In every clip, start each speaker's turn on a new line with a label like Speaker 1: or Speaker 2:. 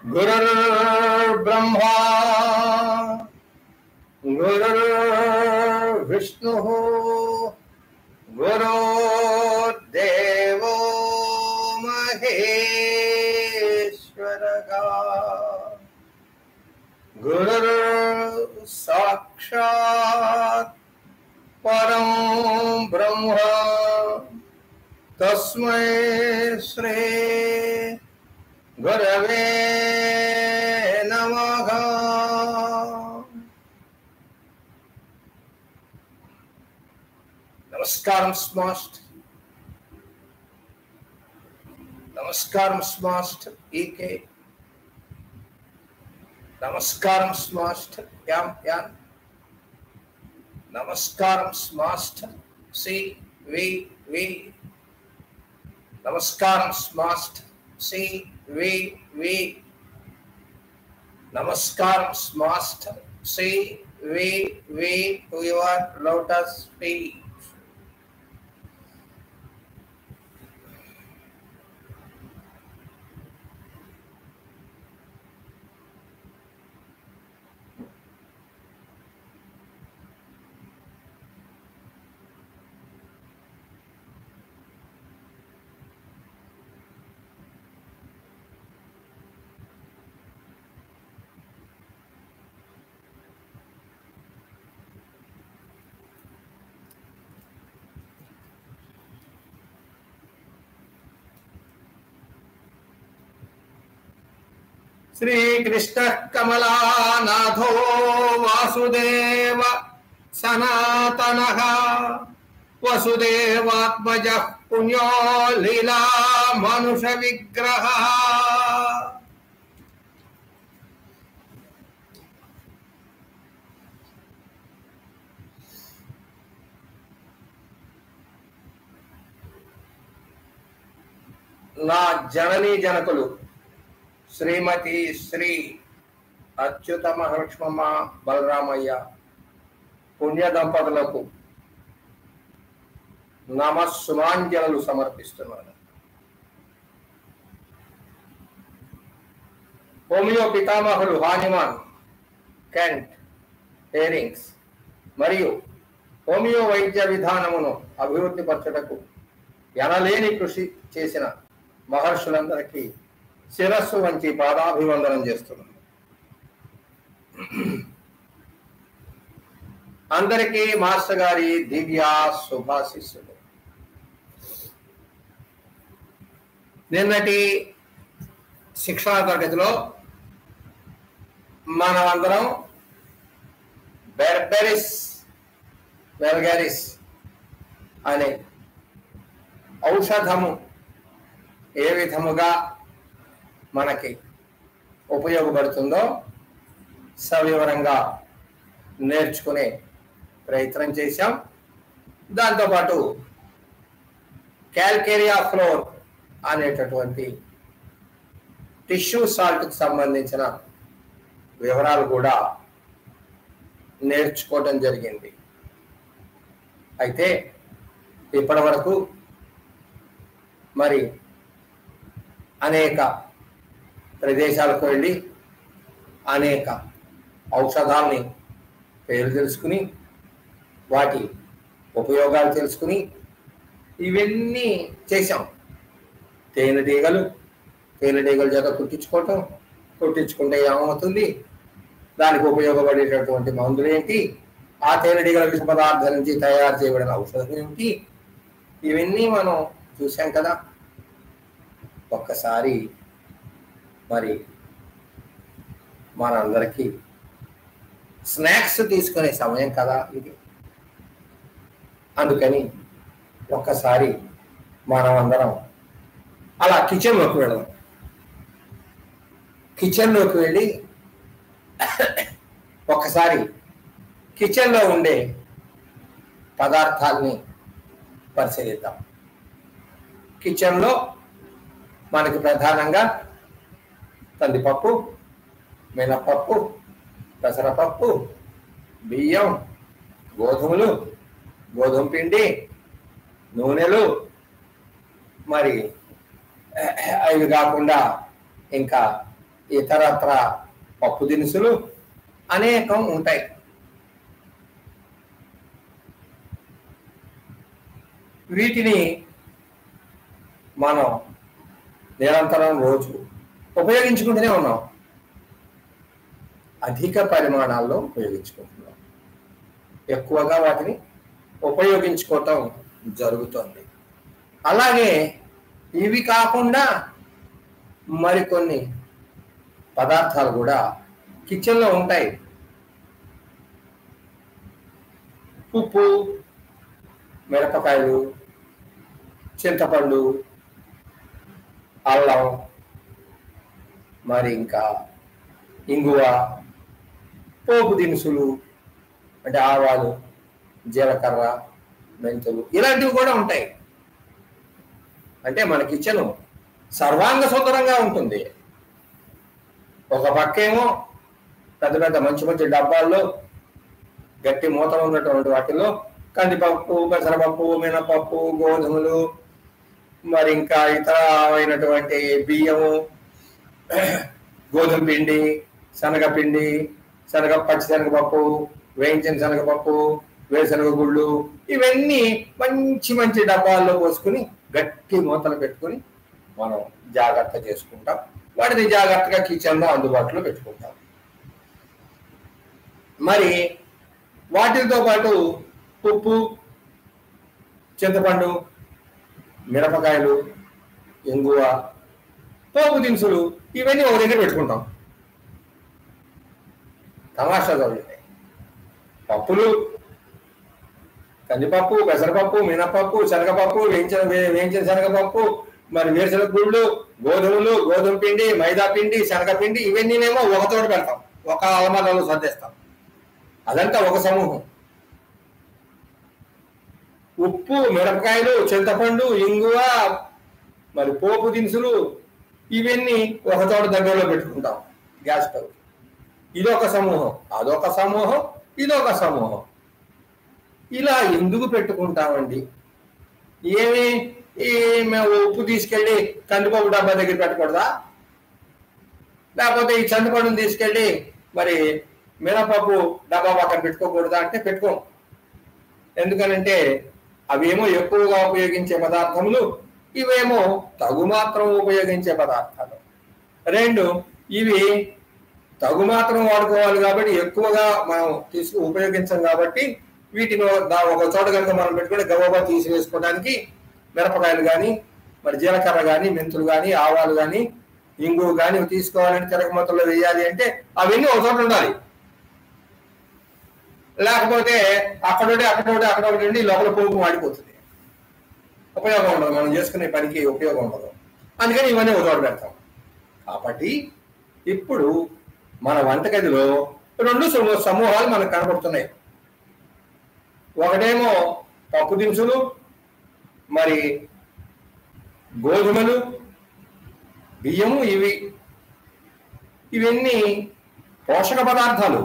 Speaker 1: गुरुर्ब्रह्मा गुरुर्विष्णुः गुरुर्देवो महेश्वरः गुरुर्साक्षात् परं ब्रह्म तस्मै श्री गुरवे नमः నమస్కారం స్మాస్ట్ నమస్కారం స్మాస్ట్ ఈకే నమస్కారం స్మాస్ట్ యాం యాన్ నమస్కారం స్మాస్ట్ సి వి వి నమస్కారం స్మాస్ట్ సి వి వి నమస్కారం స్మాస్ట్ C V V to your lotus feet श्रीकृष्णः कमलानाथो वासुदेव सनातनः वसुदेवात्मजः पुण्यो लीला मनुषविग्रहः నా జననీ జనకులు శ్రీమతి శ్రీ అచ్యుత మహాలక్ష్మమ్మ బలరామయ్య పుణ్య దంపతులకు నమస్సుమాంజలు సమర్పిస్తున్నాను హోమియో పితామహులు హానిమాన్ కెంట్ హేరింగ్స్ మరియు హోమియో వైద్య విధానమును అభివృద్ధి పరచుటకు ఎనలేని కృషి చేసిన మహర్షులందరికీ శిరస్సు వంచి పాదాభివందనం చేస్తున్నాను అందరికీ మాస్టర్ గారి దివ్య శుభాశిస్సులు నిన్నటి శిక్షణ తరగతిలో మనమందరం బెర్బెరిస్ వెల్గారిస్ అనే ఔషధము ఏ విధముగా మనకి ఉపయోగపడుతుందో సవివరంగా నేర్చుకునే ప్రయత్నం చేశాం దాంతోపాటు క్యాల్కేరియా ఫ్లోర్ అనేటటువంటి టిష్యూ సాల్ట్కి సంబంధించిన వివరాలు కూడా నేర్చుకోవడం జరిగింది అయితే ఇప్పటి వరకు మరి అనేక ప్రదేశాలకు వెళ్ళి అనేక ఔషధాలని పేరు తెలుసుకుని వాటి ఉపయోగాలు తెలుసుకుని ఇవన్నీ చేశాం తేనెటీగలు తేనెటీగల చేత కుట్టించుకోవటం కుట్టించుకుంటే ఏమవుతుంది దానికి ఉపయోగపడేటటువంటి మందులు ఏంటి ఆ తేనెటీగల విష పదార్థాల నుంచి తయారు చేయబడిన ఔషధం ఏమిటి ఇవన్నీ మనం చూసాం కదా ఒక్కసారి మరి మనందరికీ స్నాక్స్ తీసుకునే సమయం కదా ఇది అందుకని ఒక్కసారి మనం అందరం అలా కిచెన్లోకి వెళదాం కిచెన్లోకి వెళ్ళి ఒక్కసారి కిచెన్లో ఉండే పదార్థాలని పరిశీలిద్దాం కిచెన్లో మనకి ప్రధానంగా కందిపప్పు మినపప్పు పెసరపప్పు బియ్యం గోధుమలు గోధుమ పిండి నూనెలు మరి అవి కాకుండా ఇంకా ఇతరత్ర పప్పు దినుసులు అనేకం ఉంటాయి వీటిని మనం నిరంతరం రోజు ఉపయోగించుకుంటూనే ఉన్నాం అధిక పరిమాణాల్లో ఉపయోగించుకుంటున్నాం ఎక్కువగా వాటిని ఉపయోగించుకోవటం జరుగుతుంది అలాగే ఇవి కాకుండా మరికొన్ని పదార్థాలు కూడా కిచెన్లో ఉంటాయి ఉప్పు మిరపకాయలు చింతపండు అల్లం మరి ఇంకా ఇంగువ పోపు దినుసులు అంటే ఆవాలు జీలకర్ర మెంతులు ఇలాంటివి కూడా ఉంటాయి అంటే మన కిచెన్ సర్వాంగ సుందరంగా ఉంటుంది ఒక పక్కేమో పెద్ద పెద్ద మంచి మంచి డబ్బాల్లో గట్టి మూతలు ఉన్నటువంటి వాటిల్లో కందిపప్పు పెసరపప్పు మినపప్పు గోధుమలు మరి ఇంకా ఇతర అయినటువంటి బియ్యము గోధుమ పిండి శనగపిండి శనగ పచ్చి శనగపప్పు వేయించిన శనగపప్పు వేరుశనగ గుళ్ళు ఇవన్నీ మంచి మంచి డబ్బాల్లో పోసుకుని గట్టి మూతలు పెట్టుకుని మనం జాగ్రత్త చేసుకుంటాం వాటిని జాగ్రత్తగా కిచెన్లో అందుబాటులో పెట్టుకుంటాం మరి వాటితో పాటు ఉప్పు చింతపండు మిరపకాయలు ఇంగువ పోపు దినుసులు ఇవన్నీ ఒక దగ్గర పెట్టుకుంటాం తమాషా జరుగుతాయి పప్పులు కందిపప్పు పెసరపప్పు మినపప్పు శనగపప్పు వేయించిన వే- వేయించిన శనగపప్పు మరి వేరుశనగ గుళ్ళు గోధుమలు గోధుమ పిండి మైదా పిండి శనగపిండి ఇవన్నీనేమో ఒక చోట పెడతాం ఒక అలమారాలో సర్దేస్తాం అదంతా ఒక సమూహం ఉప్పు మిరపకాయలు చింతపండు ఇంగువ మరి పోపు దినుసులు ఇవన్నీ ఒక చోట దగ్గరలో పెట్టుకుంటాం గ్యాస్ స్టవ్ ఇదొక సమూహం అదొక సమూహం ఇదొక సమూహం ఇలా ఎందుకు పెట్టుకుంటామండి ఏమి ఈ మేము ఉప్పు తీసుకెళ్ళి కందిపప్పు డబ్బా దగ్గర పెట్టకూడదా లేకపోతే ఈ చందపండుని తీసుకెళ్ళి మరి మినపప్పు డబ్బా పక్కన పెట్టుకోకూడదా అంటే పెట్టుకోం ఎందుకనంటే అవేమో ఎక్కువగా ఉపయోగించే పదార్థములు ఇవేమో తగు మాత్రం ఉపయోగించే పదార్థాలు రెండు ఇవి తగు మాత్రం వాడుకోవాలి కాబట్టి ఎక్కువగా మనం తీసుకు ఉపయోగించాం కాబట్టి వీటిని దా- ఒక చోట కనుక మనం పెట్టుకుని గబగబా తీసివేసుకోవడానికి మిరపకాయలు కానీ మరి జీలకర్ర కానీ మెంతులు కానీ ఆవాలు కానీ ఇంగువ కానీ తీసుకోవాలని తిరగమతలో వేయాలి అంటే అవన్నీ ఒక చోట ఉండాలి లేకపోతే అక్కడోటి అక్కడోటి అక్కడ ఒకటి ఉండి లోపల పోపు మాడిపోతుంది ఉపయోగం ఉండదు మనం చేసుకునే పనికి ఉపయోగం ఉండదు అందుకని ఇవన్నీ ఒక చోట పెడతాం కాబట్టి ఇప్పుడు మన వంటగదిలో రెండు సమూ- సమూహాలు మనకు కనబడుతున్నాయి ఒకటేమో పప్పు దినుసులు మరి గోధుమలు బియ్యము ఇవి ఇవన్నీ పోషక పదార్థాలు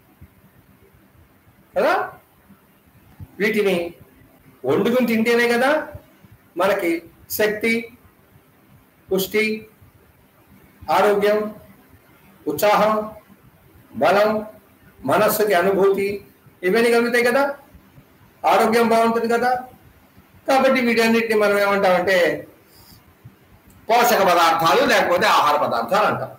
Speaker 1: కదా వీటిని వండుకుని తింటేనే కదా మనకి శక్తి పుష్టి ఆరోగ్యం ఉత్సాహం బలం మనస్సుకి అనుభూతి ఇవన్నీ కలుగుతాయి కదా ఆరోగ్యం బాగుంటుంది కదా కాబట్టి వీటన్నిటిని మనం ఏమంటామంటే పోషక పదార్థాలు లేకపోతే ఆహార పదార్థాలు అంటాం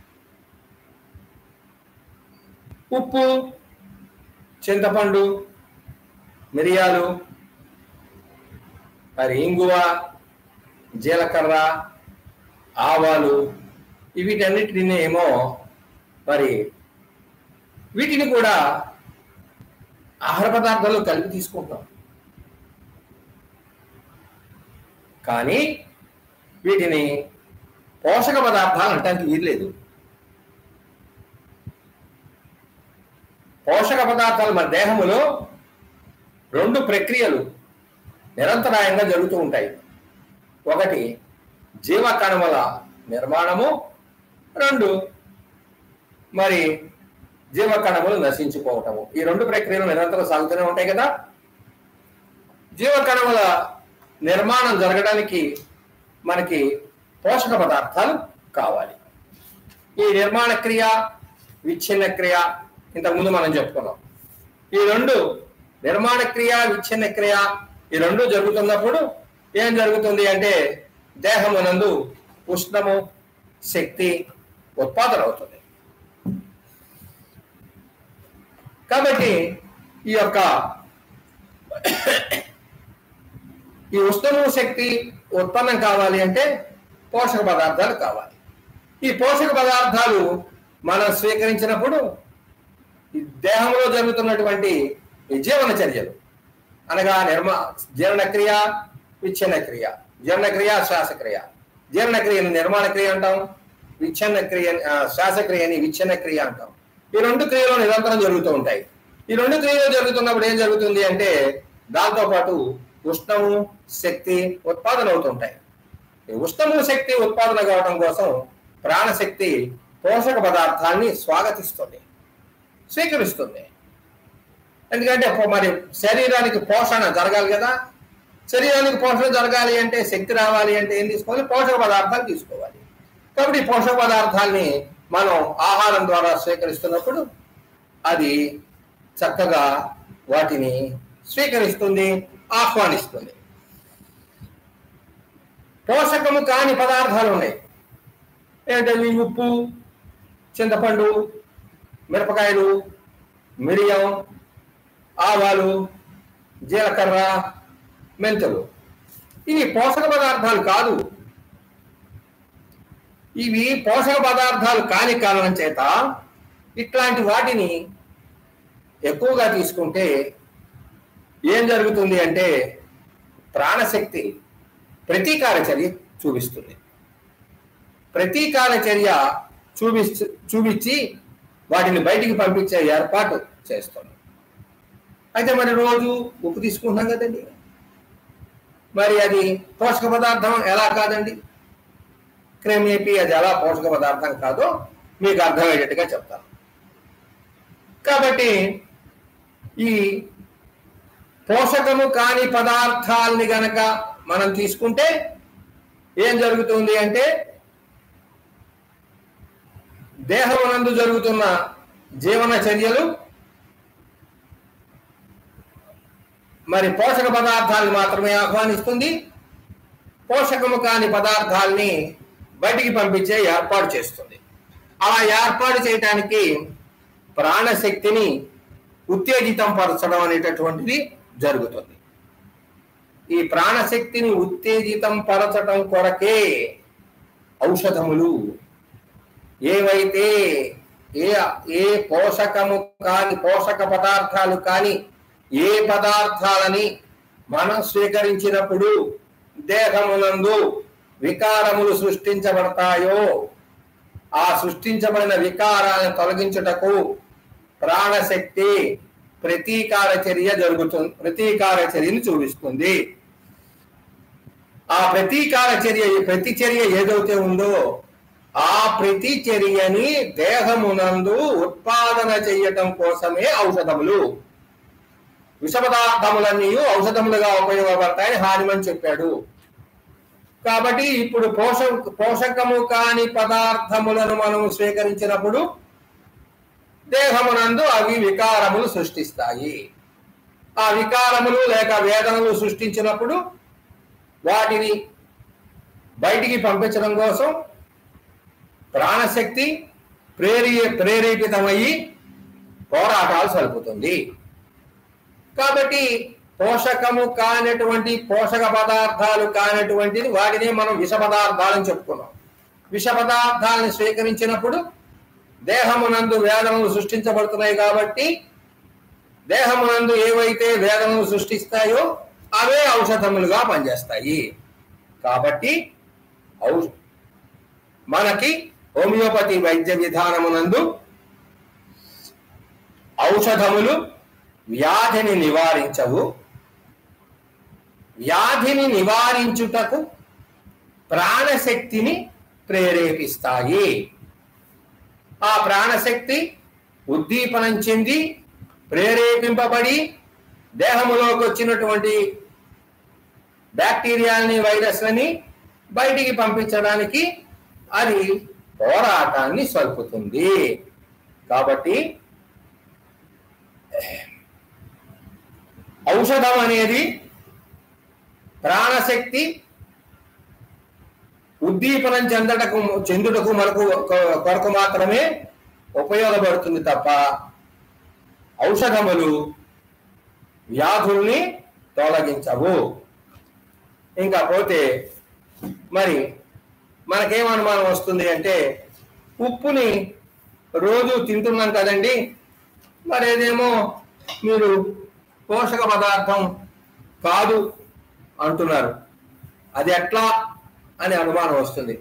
Speaker 1: ఉప్పు చింతపండు మిరియాలు మరి ఇంగువ జీలకర్ర ఆవాలు వీటన్నిటిని ఏమో మరి వీటిని కూడా ఆహార పదార్థాలు కలిపి తీసుకుంటాం కానీ వీటిని పోషక పదార్థాలు అంటానికి వీల్లేదు పోషక పదార్థాలు మన దేహములో రెండు ప్రక్రియలు నిరంతరాయంగా జరుగుతూ ఉంటాయి ఒకటి జీవకణముల నిర్మాణము రెండు మరి జీవకణములు నశించిపోవటము ఈ రెండు ప్రక్రియలు నిరంతరం సాగుతూనే ఉంటాయి కదా జీవకణముల నిర్మాణం జరగడానికి మనకి పోషక పదార్థాలు కావాలి ఈ నిర్మాణ క్రియ విచ్ఛిన్న క్రియ ఇంతకుముందు మనం చెప్పుకున్నాం ఈ రెండు నిర్మాణ క్రియ విచ్ఛిన్న క్రియ ఈ రెండు జరుగుతున్నప్పుడు ఏం జరుగుతుంది అంటే దేహమునందు ఉష్ణము శక్తి ఉత్పాదన అవుతుంది కాబట్టి ఈ యొక్క ఈ ఉష్ణము శక్తి ఉత్పన్నం కావాలి అంటే పోషక పదార్థాలు కావాలి ఈ పోషక పదార్థాలు మనం స్వీకరించినప్పుడు ఈ దేహంలో జరుగుతున్నటువంటి ఈ జీవన చర్యలు అనగా నిర్మా జీర్ణక్రియ విచ్ఛిన్న క్రియ జీర్ణక్రియ శ్వాసక్రియ జీర్ణక్రియని నిర్మాణ క్రియ అంటాం విచ్ఛిన్న క్రియ ఆ, శ్వాసక్రియని విచ్ఛిన్న క్రియ అంటాం ఈ రెండు క్రియలు నిరంతరం జరుగుతూ ఉంటాయి ఈ రెండు క్రియలు జరుగుతున్నప్పుడు ఏం జరుగుతుంది అంటే దాంతో పాటు ఉష్ణము శక్తి ఉత్పాదన అవుతుంటాయి ఈ ఉష్ణము శక్తి ఉత్పాదన కావడం కోసం ప్రాణశక్తి పోషక పదార్థాన్ని స్వాగతిస్తుంది స్వీకరిస్తుంది ఎందుకంటే పో- మరి శరీరానికి పోషణ జరగాలి కదా శరీరానికి పోషణ జరగాలి అంటే శక్తి రావాలి అంటే ఏం తీసుకోవాలి పోషక పదార్థాలు తీసుకోవాలి కాబట్టి ఈ పోషక పదార్థాల్ని మనం ఆహారం ద్వారా స్వీకరిస్తున్నప్పుడు అది చక్కగా వాటిని స్వీకరిస్తుంది ఆహ్వానిస్తుంది పోషకము కాని పదార్థాలు ఉన్నాయి ఏంటంటే ఉప్పు చింతపండు మిరపకాయలు మిరియం ఆవాలు జీలకర్ర మెంతులు ఇవి పోషక పదార్థాలు కాదు ఇవి పోషక పదార్థాలు కాని కారణం చేత ఇట్లాంటి వాటిని ఎక్కువగా తీసుకుంటే ఏం జరుగుతుంది అంటే ప్రాణశక్తి ప్రతీకార చర్య చూపిస్తుంది ప్రతీకార చర్య చూపిస్తు చూపించి వాటిని బయటికి పంపించే ఏర్పాటు చేస్తుంది అయితే మరి రోజు ఉప్పు తీసుకుంటున్నాం కదండి మరి అది పోషక పదార్థం ఎలా కాదండి క్రిమేపి అది ఎలా పోషక పదార్థం కాదో మీకు అర్థమయ్యేటట్టుగా చెప్తాను కాబట్టి ఈ పోషకము కాని పదార్థాలని గనక మనం తీసుకుంటే ఏం జరుగుతుంది అంటే దేహమునందు జరుగుతున్న జీవన చర్యలు మరి పోషక పదార్థాలను మాత్రమే ఆహ్వానిస్తుంది పోషకము కాని పదార్థాల్ని బయటికి పంపించే ఏర్పాటు చేస్తుంది అలా ఏర్పాటు చేయటానికి ప్రాణశక్తిని ఉత్తేజితం పరచడం అనేటటువంటిది జరుగుతుంది ఈ ప్రాణశక్తిని ఉత్తేజితం పరచడం కొరకే ఔషధములు ఏవైతే ఏ ఏ పోషకము కాని పోషక పదార్థాలు కాని ఏ పదార్థాలని మనం స్వీకరించినప్పుడు దేహమునందు వికారములు సృష్టించబడతాయో ఆ సృష్టించబడిన వికారాలను తొలగించుటకు ప్రాణశక్తి ప్రతీకార చర్య జరుగుతుంది ప్రతీకార చర్యని చూపిస్తుంది ఆ ప్రతీకార చర్య ప్రతి చర్య ఏదైతే ఉందో ఆ ప్రతి చర్యని దేహమునందు ఉత్పాదన చేయటం కోసమే ఔషధములు విష పదార్థములన్నీ ఔషధములుగా ఉపయోగపడతాయని హానిమని చెప్పాడు కాబట్టి ఇప్పుడు పోష పోషకము కాని పదార్థములను మనము స్వీకరించినప్పుడు దేహమునందు అవి వికారములు సృష్టిస్తాయి ఆ వికారములు లేక వేదనలు సృష్టించినప్పుడు వాటిని బయటికి పంపించడం కోసం ప్రాణశక్తి ప్రేరి ప్రేరేపితమయ్యి పోరాటాలు సలుపుతుంది కాబట్టి పోషకము కానటువంటి పోషక పదార్థాలు కానటువంటిది వాటిని మనం విష పదార్థాలని చెప్పుకున్నాం విష పదార్థాలను స్వీకరించినప్పుడు దేహమునందు వేదనలు సృష్టించబడుతున్నాయి కాబట్టి దేహమునందు ఏవైతే వేదనలు సృష్టిస్తాయో అవే ఔషధములుగా పనిచేస్తాయి కాబట్టి ఔ మనకి హోమియోపతి వైద్య విధానమునందు ఔషధములు వ్యాధిని నివారించవు వ్యాధిని నివారించుటకు ప్రాణశక్తిని ప్రేరేపిస్తాయి ఆ ప్రాణశక్తి ఉద్దీపనం చెంది ప్రేరేపింపబడి దేహములోకి వచ్చినటువంటి బ్యాక్టీరియాలని వైరస్లని బయటికి పంపించడానికి అది పోరాటాన్ని సల్పుతుంది కాబట్టి ఔషధం అనేది ప్రాణశక్తి ఉద్దీపనం చెందటకు చెందుటకు మనకు కొ- కొరకు మాత్రమే ఉపయోగపడుతుంది తప్ప ఔషధములు వ్యాధుల్ని తొలగించవు ఇంకా పోతే మరి మనకేం అనుమానం వస్తుంది అంటే ఉప్పుని రోజు తింటున్నాం కదండి మరి ఏదేమో మీరు పోషక పదార్థం కాదు అంటున్నారు అది ఎట్లా అని అనుమానం వస్తుంది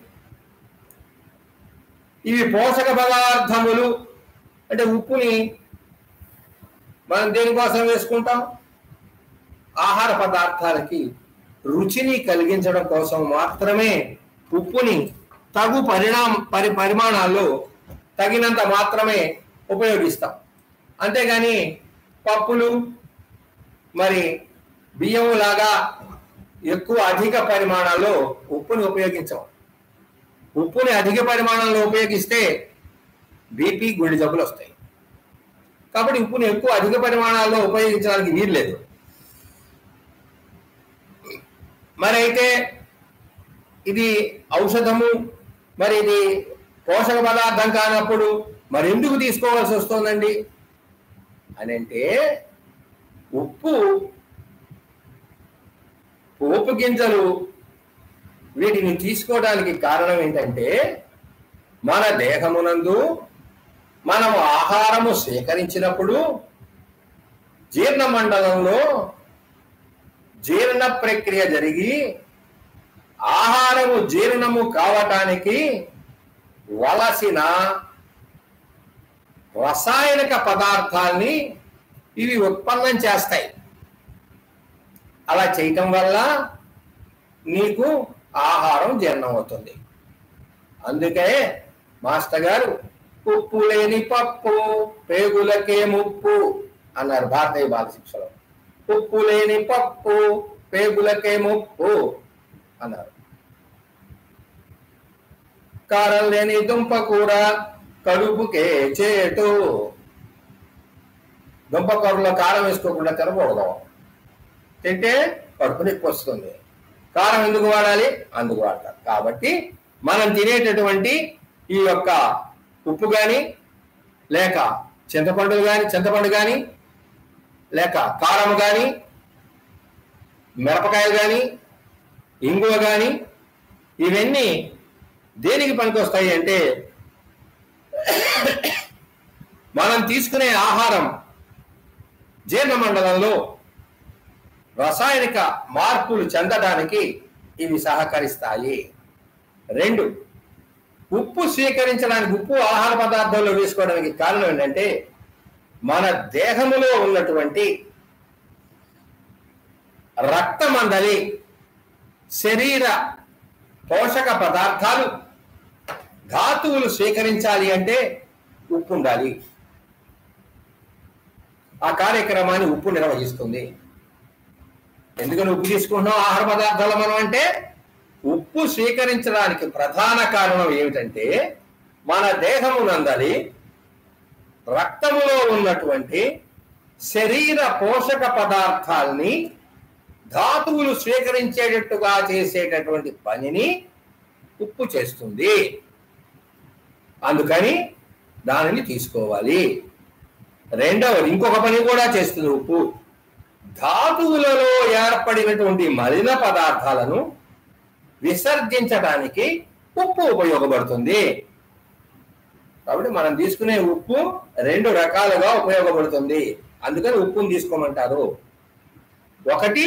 Speaker 1: ఇవి పోషక పదార్థములు అంటే ఉప్పుని మనం దేనికోసం వేసుకుంటాం ఆహార పదార్థాలకి రుచిని కలిగించడం కోసం మాత్రమే ఉప్పుని తగు పరిణామ పరి పరిమాణాల్లో తగినంత మాత్రమే ఉపయోగిస్తాం అంతేగాని పప్పులు మరి బియ్యం లాగా ఎక్కువ అధిక పరిమాణాల్లో ఉప్పుని ఉపయోగించం ఉప్పుని అధిక పరిమాణంలో ఉపయోగిస్తే బీపీ గుండె జబ్బులు వస్తాయి కాబట్టి ఉప్పుని ఎక్కువ అధిక పరిమాణాల్లో ఉపయోగించడానికి వీలు లేదు మరి అయితే ఇది ఔషధము మరి ఇది పోషక పదార్థం కానప్పుడు మరి ఎందుకు తీసుకోవాల్సి వస్తుందండి అని అంటే ఉప్పు పోపు గింజలు వీటిని తీసుకోవడానికి కారణం ఏంటంటే మన దేహమునందు మనము ఆహారము స్వీకరించినప్పుడు జీర్ణ మండలంలో జీర్ణ ప్రక్రియ జరిగి ఆహారము జీర్ణము కావటానికి వలసిన రసాయనిక పదార్థాల్ని ఇవి ఉత్పన్నం చేస్తాయి అలా చేయటం వల్ల నీకు ఆహారం జీర్ణం అవుతుంది అందుకే మాస్టర్ గారు ఉప్పు లేని పప్పు పేగులకే ముప్పు అన్నారు భారతీయ బాలశిక్షలో ఉప్పు లేని పప్పు పేగులకే ముప్పు అన్నారు కారం లేని దుంప కూర కడుపుకే చేటు దుంప కూరలో కారం వేసుకోకుండా తినకూడదు తింటే కడుపు నొప్పి వస్తుంది కారం ఎందుకు వాడాలి అందుకు వాడతారు కాబట్టి మనం తినేటటువంటి ఈ యొక్క ఉప్పు కానీ లేక చింతపండు కానీ చింతపండు కానీ లేక కారం కానీ మిరపకాయలు కానీ ఇంగువ కానీ ఇవన్నీ దేనికి పనికొస్తాయి అంటే మనం తీసుకునే ఆహారం జీర్ణ మండలంలో రసాయనిక మార్పులు చెందడానికి ఇవి సహకరిస్తాయి రెండు ఉప్పు స్వీకరించడానికి ఉప్పు ఆహార పదార్థంలో వేసుకోవడానికి కారణం ఏంటంటే మన దేహములో ఉన్నటువంటి రక్తమందలి శరీర పోషక పదార్థాలు ధాతువులు స్వీకరించాలి అంటే ఉప్పు ఉండాలి ఆ కార్యక్రమాన్ని ఉప్పు నిర్వహిస్తుంది ఎందుకని ఉప్పు తీసుకుంటున్నాం ఆహార పదార్థాలు మనం అంటే ఉప్పు స్వీకరించడానికి ప్రధాన కారణం ఏమిటంటే మన దేహమునందలి రక్తములో ఉన్నటువంటి శరీర పోషక పదార్థాల్ని ధాతువులు స్వీకరించేటట్టుగా చేసేటటువంటి పనిని ఉప్పు చేస్తుంది అందుకని దానిని తీసుకోవాలి రెండవది ఇంకొక పని కూడా చేస్తుంది ఉప్పు ధాతువులలో ఏర్పడినటువంటి మలిన పదార్థాలను విసర్జించడానికి ఉప్పు ఉపయోగపడుతుంది కాబట్టి మనం తీసుకునే ఉప్పు రెండు రకాలుగా ఉపయోగపడుతుంది అందుకని ఉప్పును తీసుకోమంటారు ఒకటి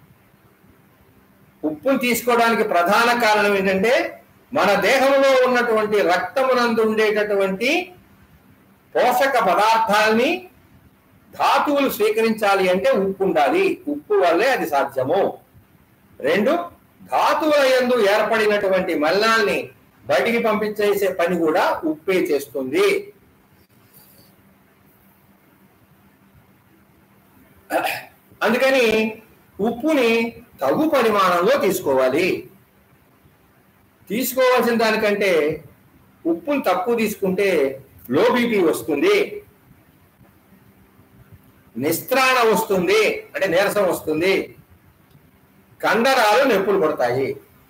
Speaker 1: ఉప్పును తీసుకోవడానికి ప్రధాన కారణం ఏంటంటే మన దేహంలో ఉన్నటువంటి రక్తమునందు ఉండేటటువంటి పోషక పదార్థాలని ధాతువులు స్వీకరించాలి అంటే ఉప్పు ఉండాలి ఉప్పు వల్లే అది సాధ్యము రెండు ధాతువుల యందు ఏర్పడినటువంటి మలినాల్ని బయటికి పంపించేసే పని కూడా ఉప్పే చేస్తుంది అందుకని ఉప్పుని తగు పరిమాణంలో తీసుకోవాలి తీసుకోవాల్సిన దానికంటే ఉప్పును తక్కువ తీసుకుంటే లో బీపీ వస్తుంది నిస్త్రాణ వస్తుంది అంటే నీరసం వస్తుంది కండరాలు నొప్పులు పడతాయి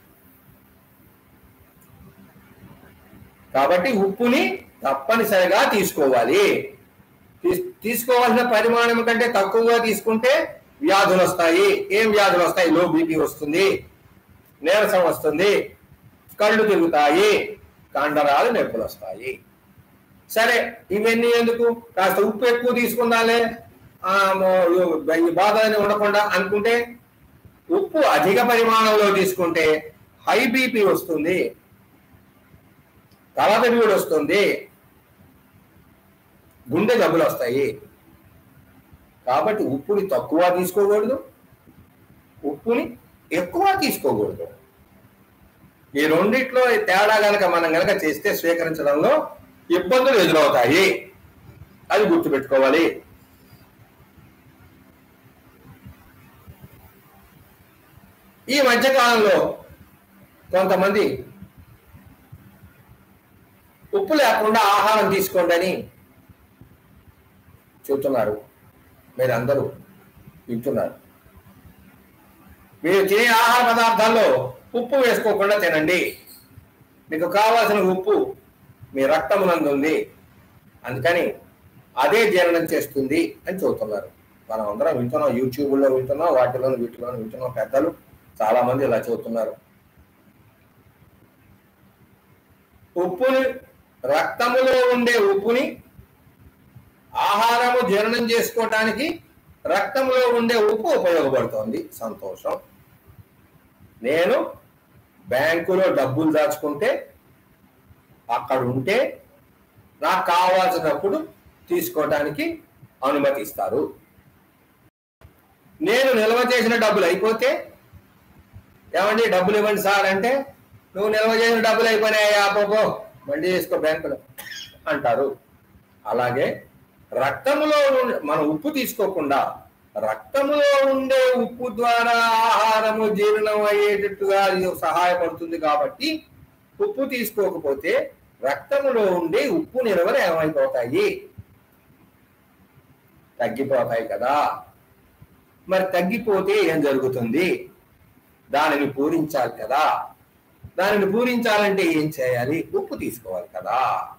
Speaker 1: కాబట్టి ఉప్పుని తప్పనిసరిగా తీసుకోవాలి తీస్- తీసుకోవాల్సిన పరిమాణం కంటే తక్కువగా తీసుకుంటే వ్యాధులు వస్తాయి ఏం వ్యాధులు వస్తాయి లో బీపీ వస్తుంది నీరసం వస్తుంది కళ్ళు తిరుగుతాయి కండరాలు నొప్పులు వస్తాయి సరే ఇవన్నీ ఎందుకు కాస్త ఉప్పు ఎక్కువ తీసుకుందాలే ఆ, మో- ఈ బాధ అని ఉండకుండా అనుకుంటే ఉప్పు అధిక పరిమాణంలో తీసుకుంటే హై బీపీ వస్తుంది తలదబీడు వస్తుంది గుండె జబ్బులు వస్తాయి కాబట్టి ఉప్పుని తక్కువ తీసుకోకూడదు ఉప్పుని ఎక్కువ తీసుకోకూడదు ఈ రెండిట్లో ఈ తేడా గనక మనం గనక చేస్తే స్వీకరించడంలో ఇబ్బందులు ఎదురవుతాయి అది గుర్తుపెట్టుకోవాలి ఈ మధ్య కాలంలో కొంతమంది ఉప్పు లేకుండా ఆహారం తీసుకోండి అని చెబుతున్నారు మీరందరూ వింటున్నారు మీరు తినే ఆహార పదార్థాల్లో ఉప్పు వేసుకోకుండా తినండి మీకు కావాల్సిన ఉప్పు మీ రక్తమునందు ఉంది అందుకని అదే జీర్ణం చేస్తుంది అని చెబుతున్నారు మనం అందరం వింటున్నాం యూట్యూబ్లో వింటున్నాం వాటిలో వీటిలో వింటున్నాం పెద్దలు చాలా మంది ఇలా చెబుతున్నారు ఉప్పుని రక్తములో ఉండే ఉప్పుని ఆహారము జీర్ణం చేసుకోవటానికి రక్తంలో ఉండే ఉప్పు ఉపయోగపడుతోంది సంతోషం నేను బ్యాంకులో డబ్బులు దాచుకుంటే అక్కడ ఉంటే నాకు కావాల్సినప్పుడు తీసుకోవటానికి అనుమతి ఇస్తారు నేను నిల్వ చేసిన డబ్బులు అయిపోతే ఏమండి డబ్బులు ఇవ్వండి సార్ అంటే నువ్వు నిల్వ చేసిన డబ్బులు అయిపోయినాయా పోపో మళ్ళీ చేసుకో బ్యాంకులో అంటారు అలాగే రక్తములో ఉండే మనం ఉప్పు తీసుకోకుండా రక్తములో ఉండే ఉప్పు ద్వారా ఆహారము జీర్ణం అయ్యేటట్టుగా ఇది సహాయపడుతుంది కాబట్టి ఉప్పు తీసుకోకపోతే రక్తములో ఉండే ఉప్పు నిల్వలు ఏమైపోతాయి తగ్గిపోతాయి కదా మరి తగ్గిపోతే ఏం జరుగుతుంది దానిని పూరించాలి కదా దానిని పూరించాలంటే ఏం చేయాలి ఉప్పు తీసుకోవాలి కదా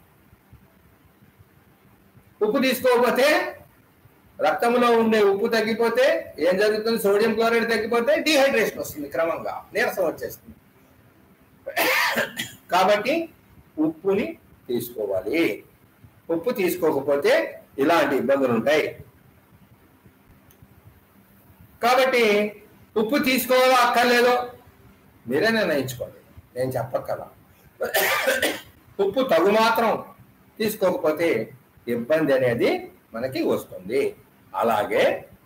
Speaker 1: ఉప్పు తీసుకోకపోతే రక్తంలో ఉండే ఉప్పు తగ్గిపోతే ఏం జరుగుతుంది సోడియం క్లోరైడ్ తగ్గిపోతే డిహైడ్రేషన్ వస్తుంది క్రమంగా నీరసం వచ్చేస్తుంది కాబట్టి ఉప్పుని తీసుకోవాలి ఉప్పు తీసుకోకపోతే ఇలాంటి ఇబ్బందులు ఉంటాయి కాబట్టి ఉప్పు తీసుకోవాలో అక్కర్లేదో మీరే నిర్ణయించుకోండి నేను చెప్పక్కర్లా ఉప్పు తగు మాత్రం తీసుకోకపోతే ఇబ్బంది అనేది మనకి వస్తుంది అలాగే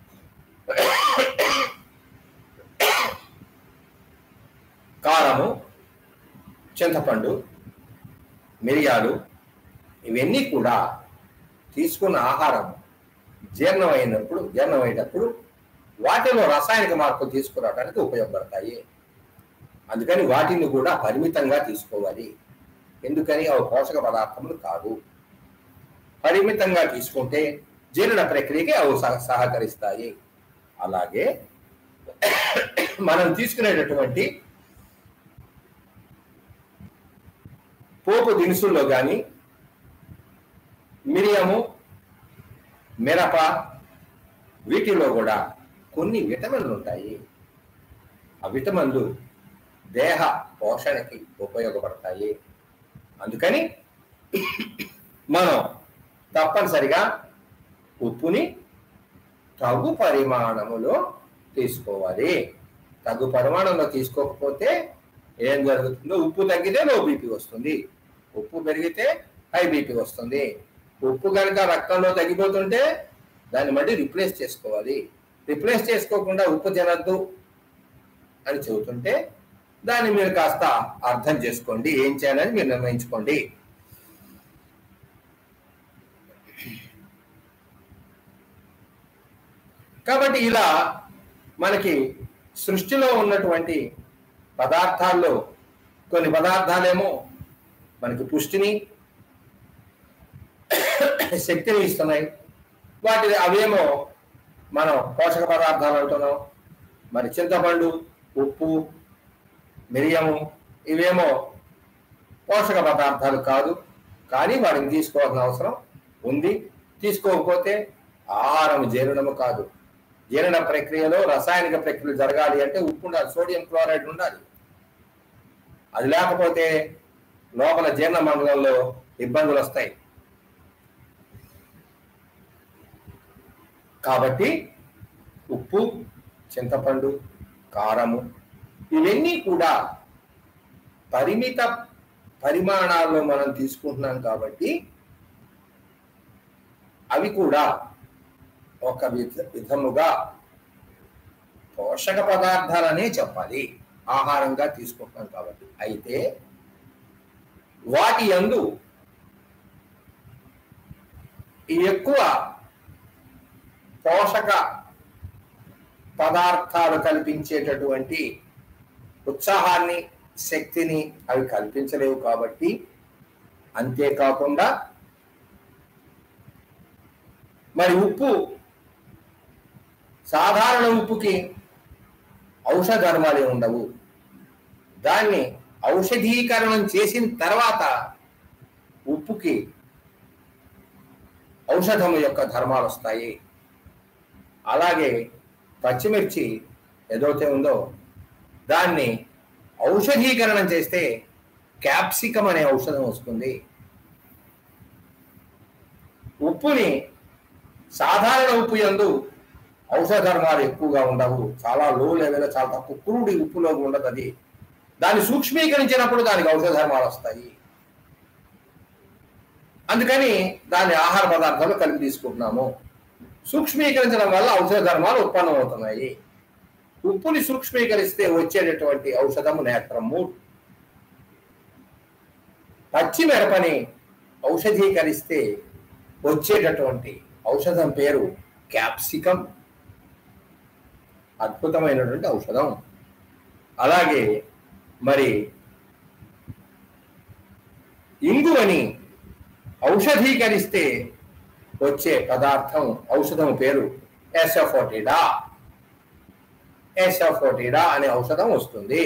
Speaker 1: కారము చింతపండు మిరియాలు ఇవన్నీ కూడా తీసుకున్న ఆహారం జీర్ణమైనప్పుడు జీర్ణమయ్యేటప్పుడు వాటిలో రసాయనిక మార్పులు తీసుకురావడానికి ఉపయోగపడతాయి అందుకని వాటిని కూడా పరిమితంగా తీసుకోవాలి ఎందుకని అవి పోషక పదార్థములు కాదు పరిమితంగా తీసుకుంటే జీర్ణ ప్రక్రియకి అవి సహ- సహకరిస్తాయి అలాగే మనం తీసుకునేటటువంటి పోపు దినుసుల్లో కానీ మిరియము మిరప వీటిలో కూడా కొన్ని విటమిన్లు ఉంటాయి ఆ విటమిన్లు దేహ పోషణకి ఉపయోగపడతాయి అందుకని మనం తప్పనిసరిగా ఉప్పుని తగు పరిమాణములో తీసుకోవాలి తగు పరిమాణంలో తీసుకోకపోతే ఏం జరుగుతుందో ఉప్పు తగ్గితే లో బీపీ వస్తుంది ఉప్పు పెరిగితే హై బీపీ వస్తుంది ఉప్పు కనుక రక్తంలో తగ్గిపోతుంటే దాన్ని మళ్ళీ రిప్లేస్ చేసుకోవాలి రిప్లేస్ చేసుకోకుండా ఉప్పు తినద్దు అని చెబుతుంటే దాన్ని మీరు కాస్త అర్థం చేసుకోండి ఏం చేయాలని మీరు నిర్ణయించుకోండి కాబట్టి ఇలా మనకి సృష్టిలో ఉన్నటువంటి పదార్థాల్లో కొన్ని పదార్థాలేమో మనకి పుష్టిని శక్తిని ఇస్తున్నాయి వాటి అవేమో మనం పోషక పదార్థాలు అంటున్నాం మరి చింతపండు ఉప్పు మిరియము ఇవేమో పోషక పదార్థాలు కాదు కానీ వాటిని తీసుకోవాల్సిన అవసరం ఉంది తీసుకోకపోతే ఆహారం జీర్ణము కాదు జీర్ణ ప్రక్రియలో రసాయనిక ప్రక్రియ జరగాలి అంటే ఉప్పు ఉండాలి సోడియం క్లోరైడ్ ఉండాలి అది లేకపోతే లోపల జీర్ణ మండలంలో ఇబ్బందులు వస్తాయి కాబట్టి ఉప్పు చింతపండు కారము ఇవన్నీ కూడా పరిమిత పరిమాణాల్లో మనం తీసుకుంటున్నాం కాబట్టి అవి కూడా ఒక విధ విధముగా పోషక పదార్థాలనే చెప్పాలి ఆహారంగా తీసుకుంటున్నాం కాబట్టి అయితే వాటి యందు ఎక్కువ పోషక పదార్థాలు కల్పించేటటువంటి ఉత్సాహాన్ని శక్తిని అవి కల్పించలేవు కాబట్టి అంతేకాకుండా మరి ఉప్పు సాధారణ ఉప్పుకి ఔషధ ధర్మాలే ఉండవు దాన్ని ఔషధీకరణం చేసిన తర్వాత ఉప్పుకి ఔషధము యొక్క ధర్మాలు వస్తాయి అలాగే పచ్చిమిర్చి ఏదైతే ఉందో దాన్ని ఔషధీకరణం చేస్తే క్యాప్సికం అనే ఔషధం వస్తుంది ఉప్పుని సాధారణ ఉప్పు యందు ఔషధ ధర్మాలు ఎక్కువగా ఉండవు చాలా లో లెవెల్ చాలా తక్కువ క్రూడి ఉప్పులో ఉండదు అది దాన్ని సూక్ష్మీకరించినప్పుడు దానికి ఔషధ ధర్మాలు వస్తాయి అందుకని దాన్ని ఆహార పదార్థాలు కలిపి తీసుకుంటున్నాము సూక్ష్మీకరించడం వల్ల ఔషధ ధర్మాలు ఉత్పన్నం అవుతున్నాయి ఉప్పుని సూక్ష్మీకరిస్తే వచ్చేటటువంటి ఔషధము నేత్రము పచ్చి మిరపని ఔషధీకరిస్తే వచ్చేటటువంటి ఔషధం పేరు క్యాప్సికం అద్భుతమైనటువంటి ఔషధం అలాగే మరి ఇంగువని ఔషధీకరిస్తే వచ్చే పదార్థం ఔషధం పేరు ఎసఫోటిడా ఎసఫోటిడా అనే ఔషధం వస్తుంది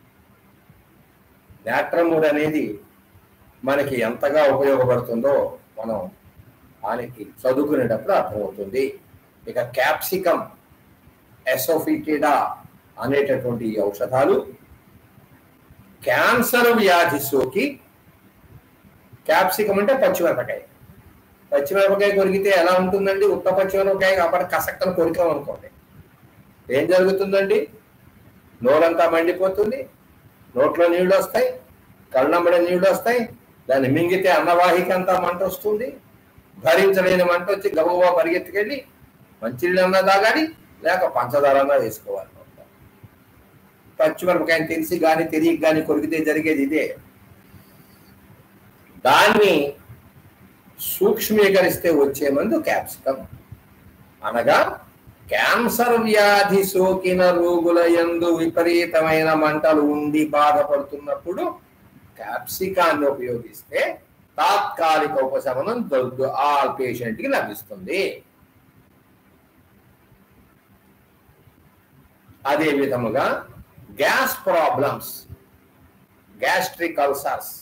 Speaker 1: నాట్రమూడ్ అనేది మనకి ఎంతగా ఉపయోగపడుతుందో మనం దానికి చదువుకునేటప్పుడు అర్థమవుతుంది ఇక క్యాప్సికం ఎసోఫిటిడా అనేటటువంటి ఈ ఔషధాలు క్యాన్సర్ వ్యాధి సోకి క్యాప్సికం అంటే పచ్చిమిరపకాయ పచ్చిమిరపకాయ కొరికితే ఎలా ఉంటుందండి ఉత్త పచ్చిమిరపకాయ కాబట్టి కసక్కను కొరికాం అనుకోండి ఏం జరుగుతుందండి నోరంతా మండిపోతుంది నోట్లో నీళ్లు వస్తాయి కళ్ళంబడి నీళ్లు వస్తాయి దాన్ని మింగితే అన్నవాహిక అంతా మంట వస్తుంది భరించలేని మంట వచ్చి గబగబా పరిగెత్తుకెళ్ళి మంచినీళ్ళన్నా తాగాలి లేక పంచదారన్నా వేసుకోవాలి పచ్చిమిరపకాయని తెలిసి కానీ తెలియక కానీ కొరికితే జరిగేది ఇదే దాన్ని సూక్ష్మీకరిస్తే వచ్చే మందు క్యాప్సికం అనగా క్యాన్సర్ వ్యాధి సోకిన రోగుల యందు విపరీతమైన మంటలు ఉండి బాధపడుతున్నప్పుడు క్యాప్సికాన్ని ఉపయోగిస్తే తాత్కాలిక ఉపశమనం దొరుకు ఆ పేషెంట్ కి లభిస్తుంది అదే విధముగా గ్యాస్ ప్రాబ్లమ్స్ గ్యాస్ట్రిక్ అల్సర్స్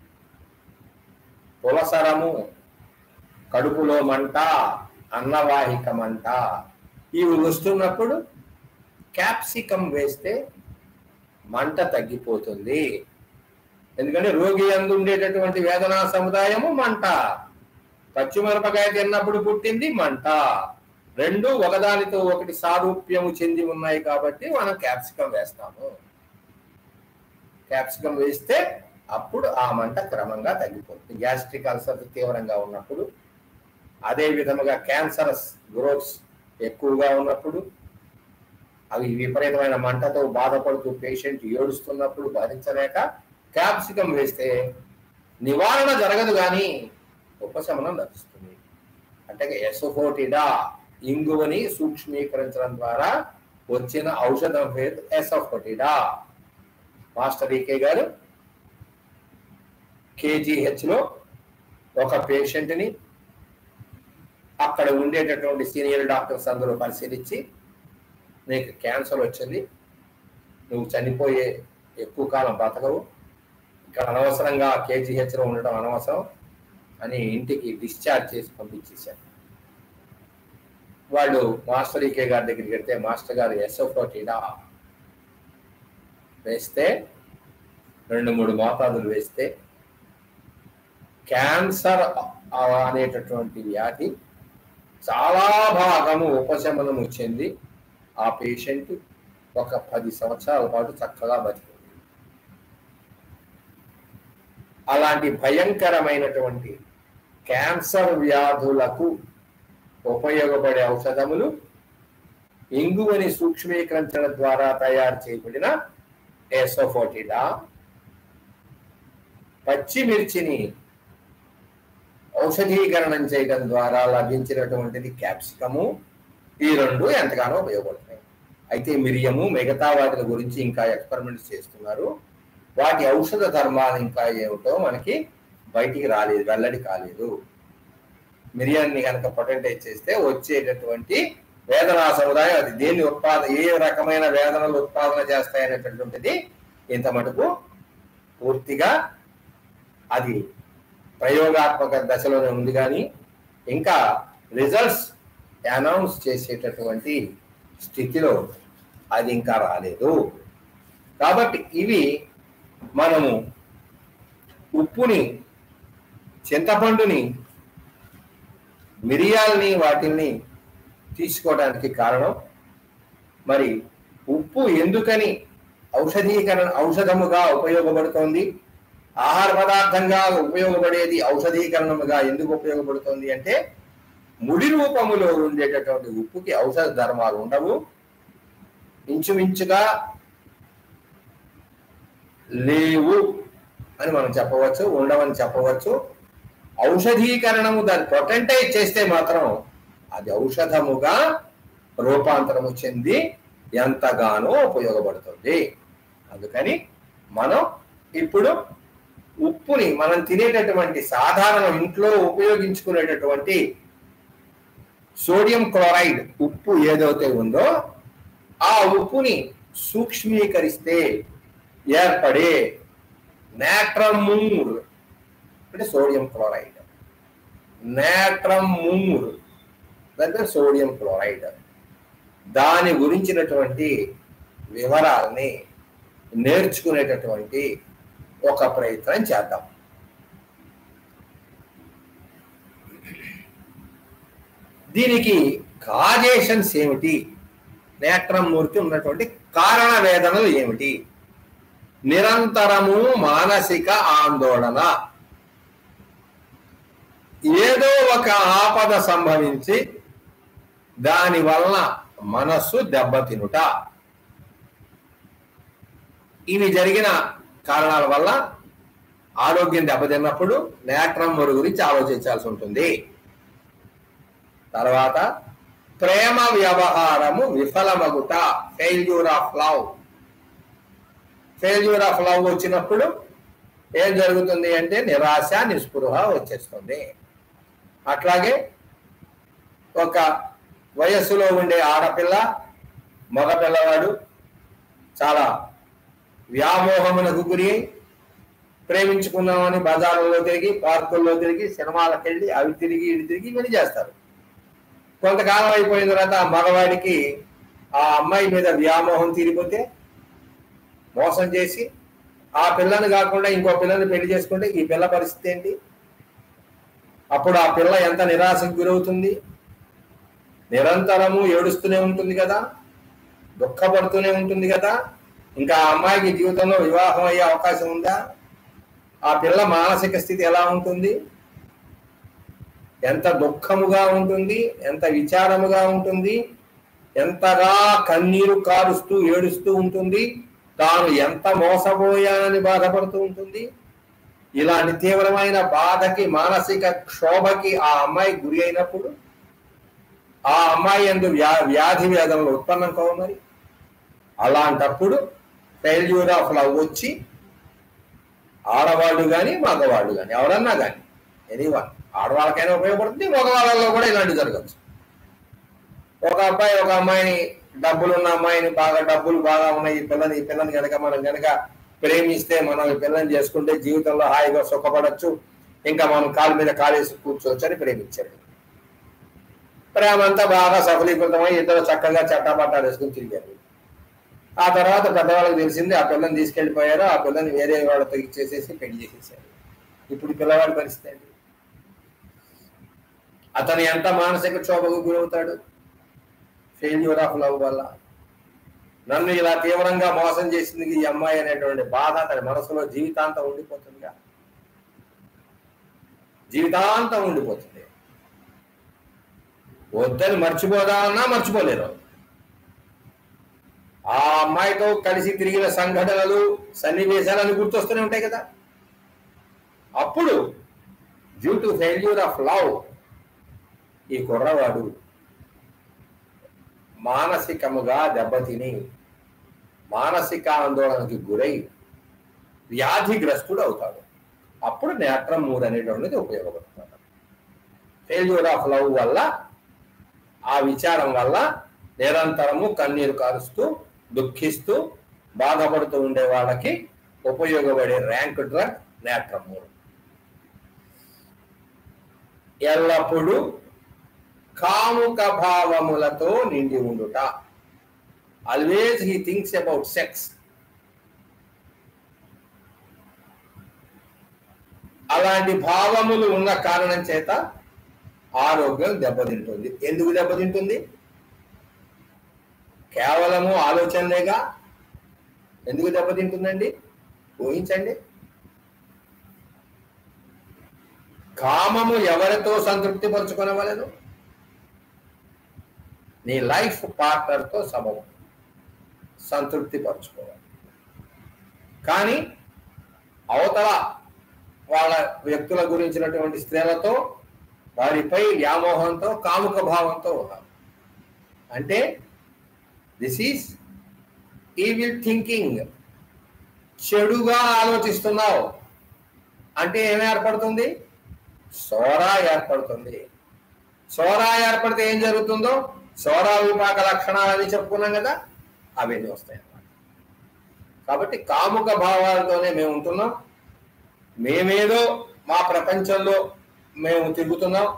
Speaker 1: పులసరము కడుపులో మంట అన్నవాహిక మంట ఇవి వస్తున్నప్పుడు క్యాప్సికం వేస్తే మంట తగ్గిపోతుంది ఎందుకంటే రోగి అందు ఉండేటటువంటి వేదనా సముదాయము మంట పచ్చిమిరపకాయ తిన్నప్పుడు పుట్టింది మంట రెండు ఒకదానితో ఒకటి సారూప్యము చెంది ఉన్నాయి కాబట్టి మనం క్యాప్సికం వేస్తాము క్యాప్సికం వేస్తే అప్పుడు ఆ మంట క్రమంగా తగ్గిపోతుంది గ్యాస్ట్రిక్ అల్సర్ తీవ్రంగా ఉన్నప్పుడు అదే విధముగా క్యాన్సరస్ గ్రోత్స్ ఎక్కువగా ఉన్నప్పుడు అవి విపరీతమైన మంటతో బాధపడుతూ పేషెంట్ ఏడుస్తున్నప్పుడు భరించలేక క్యాప్సికం వేస్తే నివారణ జరగదు కానీ ఉపశమనం లభిస్తుంది అంటే ఎసోఫోటిడా ఇంగువని సూక్ష్మీకరించడం ద్వారా వచ్చిన ఔషధం పేరు ఎసోఫోటిడా మాస్టర్ ఈకే గారు కేజీహెచ్లో ఒక పేషెంట్ని అక్కడ ఉండేటటువంటి సీనియర్ డాక్టర్స్ అందరూ పరిశీలించి నీకు క్యాన్సర్ వచ్చింది నువ్వు చనిపోయే ఎక్కువ కాలం బతకవు ఇక్కడ అనవసరంగా కేజీహెచ్లో ఉండడం అనవసరం అని ఇంటికి డిశ్చార్జ్ చేసి పంపించేశారు వాళ్ళు మాస్టర్ ఈకే గారి దగ్గరికి వెళ్తే మాస్టర్ గారు ఎస్ఓఫోటీడా వేస్తే రెండు మూడు మోతాదులు వేస్తే క్యాన్సర్ అనేటటువంటి వ్యాధి చాలా భాగము ఉపశమనము చెంది ఆ పేషెంట్ ఒక పది సంవత్సరాల పాటు చక్కగా బతికింది అలాంటి భయంకరమైనటువంటి క్యాన్సర్ వ్యాధులకు ఉపయోగపడే ఔషధములు ఇంగువని సూక్ష్మీకరించడం ద్వారా తయారు చేయబడిన ఎసోఫోటిడా పచ్చిమిర్చిని ఔషధీకరణం చేయడం ద్వారా లభించినటువంటిది క్యాప్సికము ఈ రెండు ఎంతగానో ఉపయోగపడుతున్నాయి అయితే మిరియము మిగతా వాటి గురించి ఇంకా ఎక్స్పెరిమెంట్స్ చేస్తున్నారు వాటి ఔషధ ధర్మాలు ఇంకా ఏమిటో మనకి బయటికి రాలేదు వెల్లడి కాలేదు మిరియాన్ని కనుక పొటెంటైజ్ చేస్తే వచ్చేటటువంటి వేదనా సముదాయం అది దేన్ని ఉత్పాదన ఏ రకమైన వేదనలు ఉత్పాదన చేస్తాయనేటటువంటిది ఇంత మటుకు పూర్తిగా అది ప్రయోగాత్మక దశలోనే ఉంది కానీ ఇంకా రిజల్ట్స్ అనౌన్స్ చేసేటటువంటి స్థితిలో అది ఇంకా రాలేదు కాబట్టి ఇవి మనము ఉప్పుని చింతపండుని మిరియాల్ని వాటిని తీసుకోవడానికి కారణం మరి ఉప్పు ఎందుకని ఔషధీకరణ ఔషధముగా ఉపయోగపడుతోంది ఆహార పదార్థంగా ఉపయోగపడేది ఔషధీకరణముగా ఎందుకు ఉపయోగపడుతుంది అంటే ముడి రూపములో ఉండేటటువంటి ఉప్పుకి ఔషధ ధర్మాలు ఉండవు ఇంచుమించుగా లేవు అని మనం చెప్పవచ్చు ఉండవని చెప్పవచ్చు ఔషధీకరణము దాన్ని ప్రొటెంటైజ్ చేస్తే మాత్రం అది ఔషధముగా రూపాంతరము చెంది ఎంతగానో ఉపయోగపడుతుంది అందుకని మనం ఇప్పుడు ఉప్పుని మనం తినేటటువంటి సాధారణ ఇంట్లో ఉపయోగించుకునేటటువంటి సోడియం క్లోరైడ్ ఉప్పు ఏదైతే ఉందో ఆ ఉప్పుని సూక్ష్మీకరిస్తే ఏర్పడే నాట్రమూర్ అంటే సోడియం క్లోరైడ్ నాట్రమూర్ అంటే సోడియం క్లోరైడ్ దాని గురించినటువంటి వివరాల్ని నేర్చుకునేటటువంటి ఒక ప్రయత్నం చేద్దాం దీనికి కాజేషన్స్ ఏమిటి నేత్రమూర్తి ఉన్నటువంటి కారణ వేదనలు ఏమిటి నిరంతరము మానసిక ఆందోళన ఏదో ఒక ఆపద సంభవించి దాని వలన మనస్సు దెబ్బతినుట ఇవి జరిగిన కారణాల వల్ల ఆరోగ్యం దెబ్బతిన్నప్పుడు నేట్రమ్మరు గురించి ఆలోచించాల్సి ఉంటుంది తర్వాత ప్రేమ వ్యవహారము విఫలమగుట failure of love failure of love వచ్చినప్పుడు ఏం జరుగుతుంది అంటే నిరాశ నిస్పృహ వచ్చేస్తుంది అట్లాగే ఒక వయస్సులో ఉండే ఆడపిల్ల మగ పిల్లవాడు చాలా వ్యామోహమునకు గురి అయి ప్రేమించుకున్నామని బజార్లలో తిరిగి పార్కుల్లో తిరిగి సినిమాలకు వెళ్ళి అవి తిరిగి ఇవి తిరిగి ఇవన్నీ చేస్తారు కొంతకాలం అయిపోయిన తర్వాత ఆ మగవాడికి ఆ అమ్మాయి మీద వ్యామోహం తీరిపోతే మోసం చేసి ఆ పిల్లని కాకుండా ఇంకో పిల్లని పెళ్లి చేసుకుంటే ఈ పిల్ల పరిస్థితి ఏంటి అప్పుడు ఆ పిల్ల ఎంత నిరాశకు గురవుతుంది నిరంతరము ఏడుస్తూనే ఉంటుంది కదా దుఃఖపడుతూనే ఉంటుంది కదా ఇంకా ఆ అమ్మాయికి జీవితంలో వివాహం అయ్యే అవకాశం ఉందా ఆ పిల్ల మానసిక స్థితి ఎలా ఉంటుంది ఎంత దుఃఖముగా ఉంటుంది ఎంత విచారముగా ఉంటుంది ఎంతగా కన్నీరు కారుస్తూ ఏడుస్తూ ఉంటుంది తాను ఎంత మోసపోయానని బాధపడుతూ ఉంటుంది ఇలాంటి తీవ్రమైన బాధకి మానసిక క్షోభకి ఆ అమ్మాయి గురి అయినప్పుడు ఆ అమ్మాయి ఎందు వ్యా వ్యాధి వేదనలు ఉత్పన్నం కావు మరి అలాంటప్పుడు ఫెయిల్యూర్ ఆఫ్ లవ్ వచ్చి ఆడవాళ్ళు కానీ మగవాళ్ళు కానీ ఎవరన్నా కానీ ఎనీవన్ ఆడవాళ్ళకైనా ఉపయోగపడుతుంది మగవాళ్ళలో కూడా ఇలాంటివి జరగచ్చు ఒక అబ్బాయి ఒక అమ్మాయిని డబ్బులు ఉన్న అమ్మాయిని బాగా డబ్బులు బాగా ఉన్నాయి ఈ పిల్లని ఈ పిల్లని కనుక మనం కనుక ప్రేమిస్తే మనం ఈ పిల్లని చేసుకుంటే జీవితంలో హాయిగా సుఖపడచ్చు ఇంకా మనం కాలు మీద కాలేసి కూర్చోవచ్చు అని ప్రేమించాడు ప్రేమ అంతా బాగా సఫలీకృతమై ఇద్దరు చక్కగా చట్టాపట్టాలు వేసుకుని తిరిగారు ఆ తర్వాత పెద్దవాళ్ళకి తెలిసింది ఆ పిల్లని తీసుకెళ్లిపోయారు ఆ పిల్లని వేరే వాళ్ళతో ఇచ్చేసేసి పెళ్లి చేసేసారు ఇప్పుడు ఈ పిల్లవాడి పరిస్థితి ఏంటి అతను ఎంత మానసిక క్షోభకు గురవుతాడు ఫెయిల్యూర్ ఆఫ్ లవ్ వల్ల నన్ను ఇలా తీవ్రంగా మోసం చేసింది ఈ అమ్మాయి అనేటువంటి బాధ అతని మనసులో జీవితాంతం ఉండిపోతుందిగా జీవితాంతం ఉండిపోతుంది వద్దని మర్చిపోదామన్నా మర్చిపోలేరు ఆ అమ్మాయితో కలిసి తిరిగిన సంఘటనలు సన్నివేశాలు గుర్తొస్తూనే ఉంటాయి కదా అప్పుడు due to failure of love ఈ కుర్రవాడు మానసికముగా దెబ్బతిని మానసిక ఆందోళనకి గురై వ్యాధిగ్రస్తుడు అవుతాడు అప్పుడు నేత్రం మూడు అనేటువంటిది ఉపయోగపడుతుంది ఫెయిల్యూర్ ఆఫ్ లవ్ వల్ల ఆ విచారం వల్ల నిరంతరము కన్నీరు కారుస్తూ దుఃఖిస్తూ బాధపడుతూ ఉండే వాళ్ళకి ఉపయోగపడే ర్యాంక్ డ్రగ్ నేత్రం మూడు ఎల్లప్పుడూ కాముక భావములతో నిండి ఉండుట always he thinks about sex అలాంటి భావములు ఉన్న కారణం చేత ఆరోగ్యం దెబ్బతింటుంది ఎందుకు దెబ్బతింటుంది కేవలము ఆలోచనలేగా ఎందుకు దెబ్బతింటుందండి ఊహించండి కామము ఎవరితో సంతృప్తి పరుచుకొనవలను నీ లైఫ్ పార్ట్నర్తో సమం సంతృప్తి పరుచుకోవాలి కానీ అవతల వాళ్ళ వ్యక్తుల గురించినటువంటి స్త్రీలతో వారిపై వ్యామోహంతో కాముక భావంతో ఉన్నారు అంటే దిస్ ఈస్ ఈవిల్ థింకింగ్ చెడుగా ఆలోచిస్తున్నావు అంటే ఏం ఏర్పడుతుంది సోరా ఏర్పడుతుంది సోరా ఏర్పడితే ఏం జరుగుతుందో సోరా విపాక లక్షణాలని చెప్పుకున్నాం కదా అవన్నీ వస్తాయి అన్నమాట కాబట్టి కాముక భావాలతోనే మేము ఉంటున్నాం మేమేదో మా ప్రపంచంలో మేము తిరుగుతున్నాం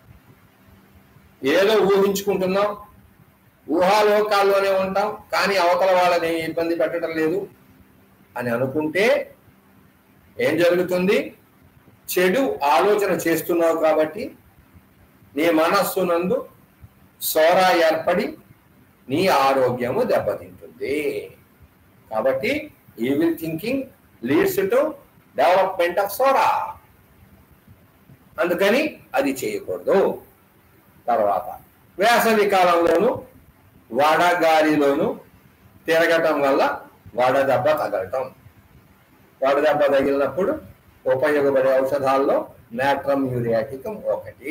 Speaker 1: ఏదో ఊహించుకుంటున్నాం ఊహాలోకాల్లోనే ఉంటాం కానీ అవతల వాళ్ళని ఇబ్బంది పెట్టడం లేదు అని అనుకుంటే ఏం జరుగుతుంది చెడు ఆలోచన చేస్తున్నావు కాబట్టి నీ మనస్సునందు సోరా ఏర్పడి నీ ఆరోగ్యము దెబ్బతింటుంది కాబట్టి evil thinking leads to development of psora అందుకని అది చేయకూడదు తర్వాత వేసవి కాలంలోను వడగాలిలోను తిరగటం వల్ల వడదెబ్బ తగలటం వడదెబ్బ తగిలినప్పుడు ఉపయోగపడే ఔషధాల్లో నాట్రమ్ యూరియాటికం ఒకటి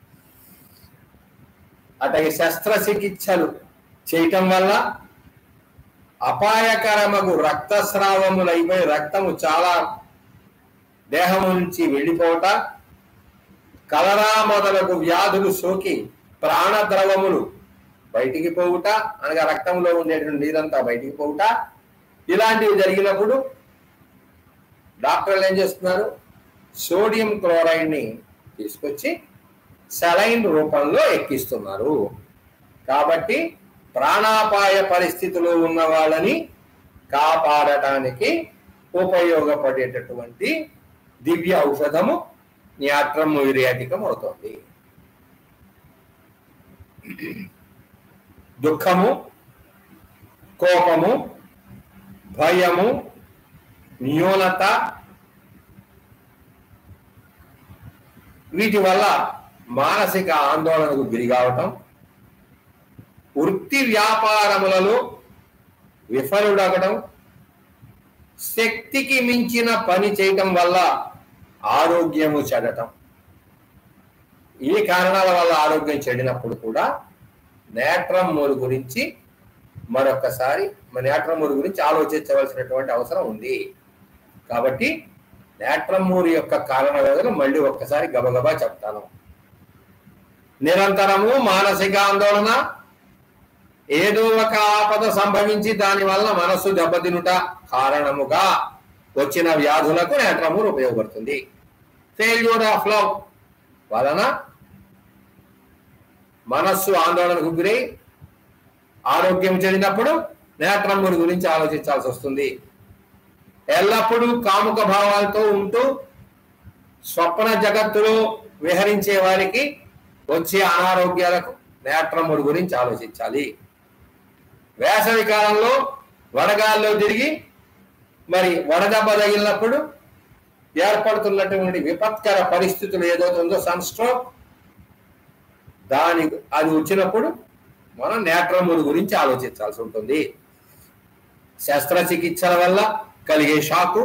Speaker 1: అతని శస్త్రచికిత్సలు చేయటం వల్ల అపాయకరమగు రక్తస్రావములైపోయి రక్తము చాలా దేహం నుంచి వెళ్ళిపోవట కలరా మొదలగు వ్యాధులు సోకి ప్రాణద్రవములు బయటికి పోవుట అనగా రక్తంలో ఉండేటువంటి నీరంతా బయటికి పోవుట ఇలాంటివి జరిగినప్పుడు డాక్టర్లు ఏం చేస్తున్నారు సోడియం క్లోరైడ్ని తీసుకొచ్చి సెలైన్ రూపంలో ఎక్కిస్తున్నారు కాబట్టి ప్రాణాపాయ పరిస్థితిలో ఉన్న వాళ్ళని కాపాడటానికి ఉపయోగపడేటటువంటి దివ్య ఔషధము న్యాట్రమ్ యూరియాటికం అవుతుంది దుఃఖము కోపము భయము న్యూనత వీటి వల్ల మానసిక ఆందోళనకు గురి కావటం వృత్తి వ్యాపారములలో విఫలుడగడం శక్తికి మించిన పని చేయటం వల్ల ఆరోగ్యము చెడటం ఈ కారణాల వల్ల ఆరోగ్యం చెడినప్పుడు కూడా నేట్రమ్ మూడు గురించి మరొకసారి మన నేట్రమ్ మూడు గురించి ఆలోచించవలసినటువంటి అవసరం ఉంది కాబట్టి నేట్రమూరి యొక్క కారణ వ్యవధులు మళ్ళీ ఒక్కసారి గబగబా చెప్తాను నిరంతరము మానసిక ఆందోళన ఏదో ఒక ఆపద సంభవించి దాని వల్ల మనస్సు దెబ్బతినుట కారణముగా వచ్చిన వ్యాధులకు నేట్రమూర్ ఉపయోగపడుతుంది ఫెయిల్యూర్ ఆఫ్ లవ్ వలన మనస్సు ఆందోళనకు గురై ఆరోగ్యం చెందినప్పుడు నేట్రమూర్ గురించి ఆలోచించాల్సి వస్తుంది ఎల్లప్పుడూ కాముక భావాలతో ఉంటూ స్వప్న జగత్తులో విహరించే వారికి వచ్చే అనారోగ్యాలకు నేట్రముడు గురించి ఆలోచించాలి వేసవి కాలంలో వడగాల్లో తిరిగి మరి వడదెబ్బ తగిలినప్పుడు ఏర్పడుతున్నటువంటి విపత్కర పరిస్థితులు ఏదైతే ఉందో సన్ స్ట్రోక్ దాని అది వచ్చినప్పుడు మనం నేట్రముడు గురించి ఆలోచించాల్సి ఉంటుంది శస్త్రచికిత్సల వల్ల కలిగే షాకు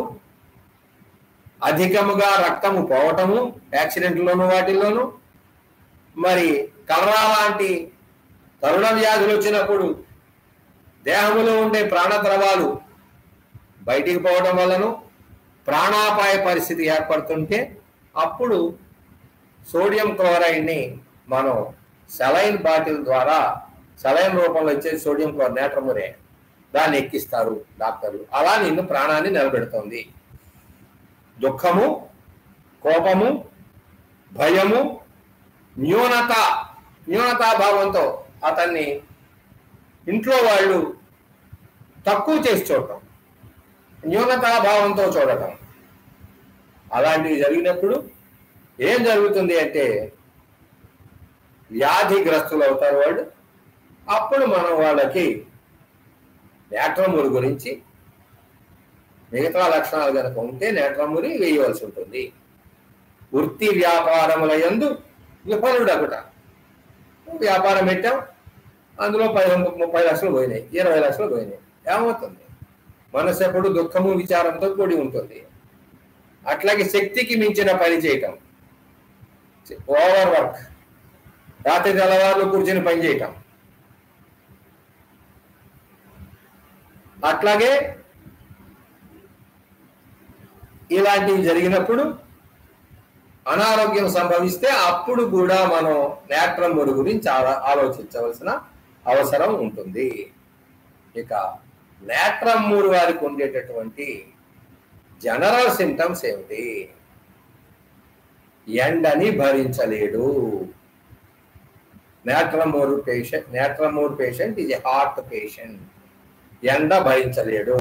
Speaker 1: అధికముగా రక్తము పోవటము యాక్సిడెంట్లోను వాటిల్లోనూ మరి కలరా లాంటి తరుణ వ్యాధులు వచ్చినప్పుడు దేహంలో ఉండే ప్రాణద్రవాలు బయటికి పోవడం వల్లను ప్రాణాపాయ పరిస్థితి ఏర్పడుతుంటే అప్పుడు సోడియం క్లోరైడ్ని మనం సెలైన్ బాటిల్ ద్వారా సెలైన్ రూపంలో ఇచ్చే సోడియం క్లోరైడ్ నేట్రమురే దాన్ని ఎక్కిస్తారు డాక్టర్లు అలా నిన్ను ప్రాణాన్ని నిలబెడుతోంది దుఃఖము కోపము భయము న్యూనత న్యూనతాభావంతో అతన్ని ఇంట్లో వాళ్ళు తక్కువ చేసి చూడటం న్యూనతాభావంతో చూడటం అలాంటివి జరిగినప్పుడు ఏం జరుగుతుంది అంటే వ్యాధిగ్రస్తులు అవుతారు వాళ్ళు అప్పుడు మనం వాళ్ళకి నేట్రమురి గురించి మిగతా లక్షణాలు కనుక ఉంటే నేట్రమురి వేయవలసి ఉంటుంది వృత్తి వ్యాపారముల యందు విఫలుడగుట వ్యాపారం పెట్టాం అందులో పది ముప్పై లక్షలు పోయినాయి ఇరవై లక్షలు పోయినాయి ఏమవుతుంది మనసు ఎప్పుడు దుఃఖము విచారంతో కూడి ఉంటుంది అట్లాగే శక్తికి మించిన పని చేయటం ఓవర్ వర్క్ రాత్రి తెల్లవారులు కూర్చొని పని చేయటం అట్లాగే ఇలాంటివి జరిగినప్పుడు అనారోగ్యం సంభవిస్తే అప్పుడు కూడా మనం నేట్రముడు గురించి ఆలో- ఆలోచించవలసిన అవసరం ఉంటుంది ఇక నేట్రమ్మూరు వారికి ఉండేటటువంటి జనరల్ సిమ్టమ్స్ ఏమిటి ఎండని భరించలేడు నేట్రమూరు పేషెంట్ నేట్రమూర్ పేషెంట్ ఇది హార్ట్ పేషెంట్ ఎండ భరించలేడు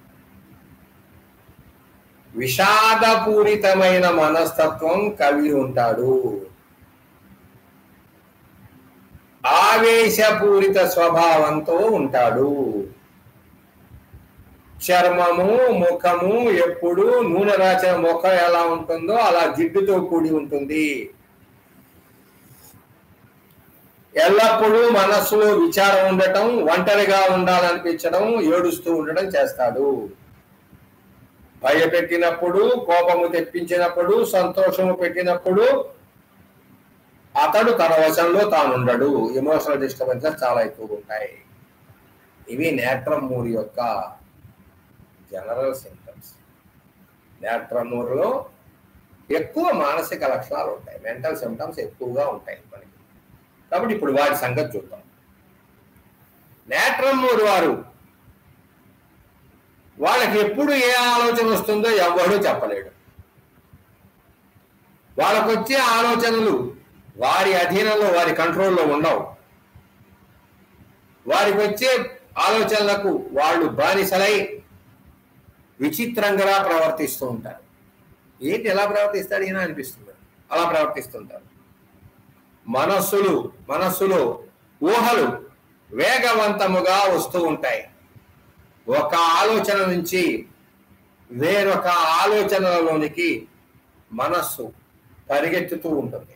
Speaker 1: విషాదపూరితమైన మనస్తత్వం కలిగి ఉంటాడు ఆవేశపూరిత స్వభావంతో ఉంటాడు చర్మము ముఖము ఎప్పుడు నూనె రాసిన ముఖం ఎలా ఉంటుందో అలా జిడ్డుతో కూడి ఉంటుంది ఎల్లప్పుడూ మనస్సులో విచారం ఉండటం ఒంటరిగా ఉండాలనిపించడం ఏడుస్తూ ఉండడం చేస్తాడు భయపెట్టినప్పుడు కోపము తెప్పించినప్పుడు సంతోషము పెట్టినప్పుడు అతడు తన వశంలో తానుండడు ఎమోషనల్ డిస్టర్బెన్సెస్ చాలా ఎక్కువగా ఉంటాయి ఇవి నేట్రమూరి యొక్క జనరల్ సింటమ్స్ నేట్రమూరులో ఎక్కువ మానసిక లక్షణాలు ఉంటాయి మెంటల్ సిమ్టమ్స్ ఎక్కువగా ఉంటాయి మనకి కాబట్టి ఇప్పుడు వారి సంగతి చూద్దాం నేట్రమూరు వారు వాళ్ళకి ఎప్పుడు ఏ ఆలోచన వస్తుందో ఎవడూ చెప్పలేడు వాళ్ళకు వచ్చే ఆలోచనలు వారి అధీనంలో వారి కంట్రోల్లో ఉండవు వారికి వచ్చే ఆలోచనలకు వాళ్ళు బానిసలై విచిత్రంగా ప్రవర్తిస్తూ ఉంటారు ఏంటి ఎలా ప్రవర్తిస్తాడు ఈయన అనిపిస్తుంది అలా ప్రవర్తిస్తుంటారు మనస్సులు మనస్సులో ఊహలు వేగవంతముగా వస్తూ ఉంటాయి ఒక ఆలోచన నుంచి వేరొక ఆలోచనలలోనికి మనస్సు పరిగెత్తుతూ ఉంటుంది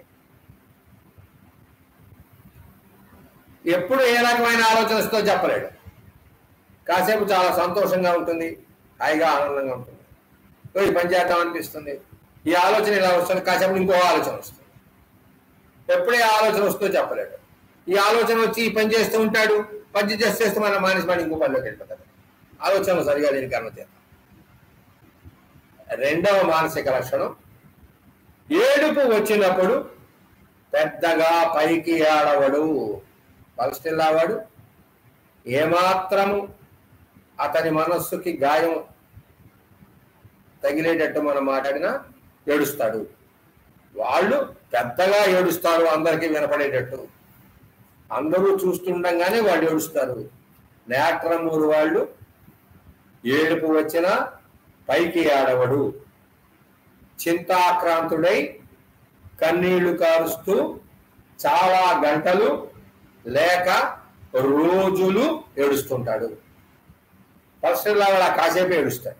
Speaker 1: ఎప్పుడు ఏ రకమైన ఆలోచన వస్తుందో చెప్పలేడు కాసేపు చాలా సంతోషంగా ఉంటుంది హాయిగా ఆనందంగా ఉంటుంది ఓ, ఈ పని చేద్దాం అనిపిస్తుంది ఈ ఆలోచన ఇలా వస్తుంది కాసేపు ఇంకో ఆలోచన వస్తుంది ఎప్పుడే ఆలోచన వస్తుందో చెప్పలేడు ఈ ఆలోచన వచ్చి ఈ పని చేస్తూ ఉంటాడు పని చేస్తే చేస్తే మన మానేసి మన ఇంకో పనిలోకి వెళ్ళిపోతాడు ఆలోచన సరిగా దీనికి కారణం చేద్దాం రెండవ మానసిక లక్షణం ఏడుపు వచ్చినప్పుడు పెద్దగా పైకి ఆడవడు పలస్టిల్లావాడు ఏమాత్రము అతని మనస్సుకి గాయం తగిలేటట్టు మనం మాట్లాడినా ఏడుస్తాడు వాళ్ళు పెద్దగా ఏడుస్తారు అందరికీ వినపడేటట్టు అందరూ చూస్తుండగానే వాళ్ళు ఏడుస్తారు నేట్రమూరు వాళ్ళు ఏడుపు వచ్చినా పైకి ఆడవడు చింతాక్రాంతుడై కన్నీళ్లు కారుస్తూ చాలా గంటలు లేక రోజులు ఏడుస్తుంటాడు పర్సనల్ అలా కాసేపు ఏడుస్తాడు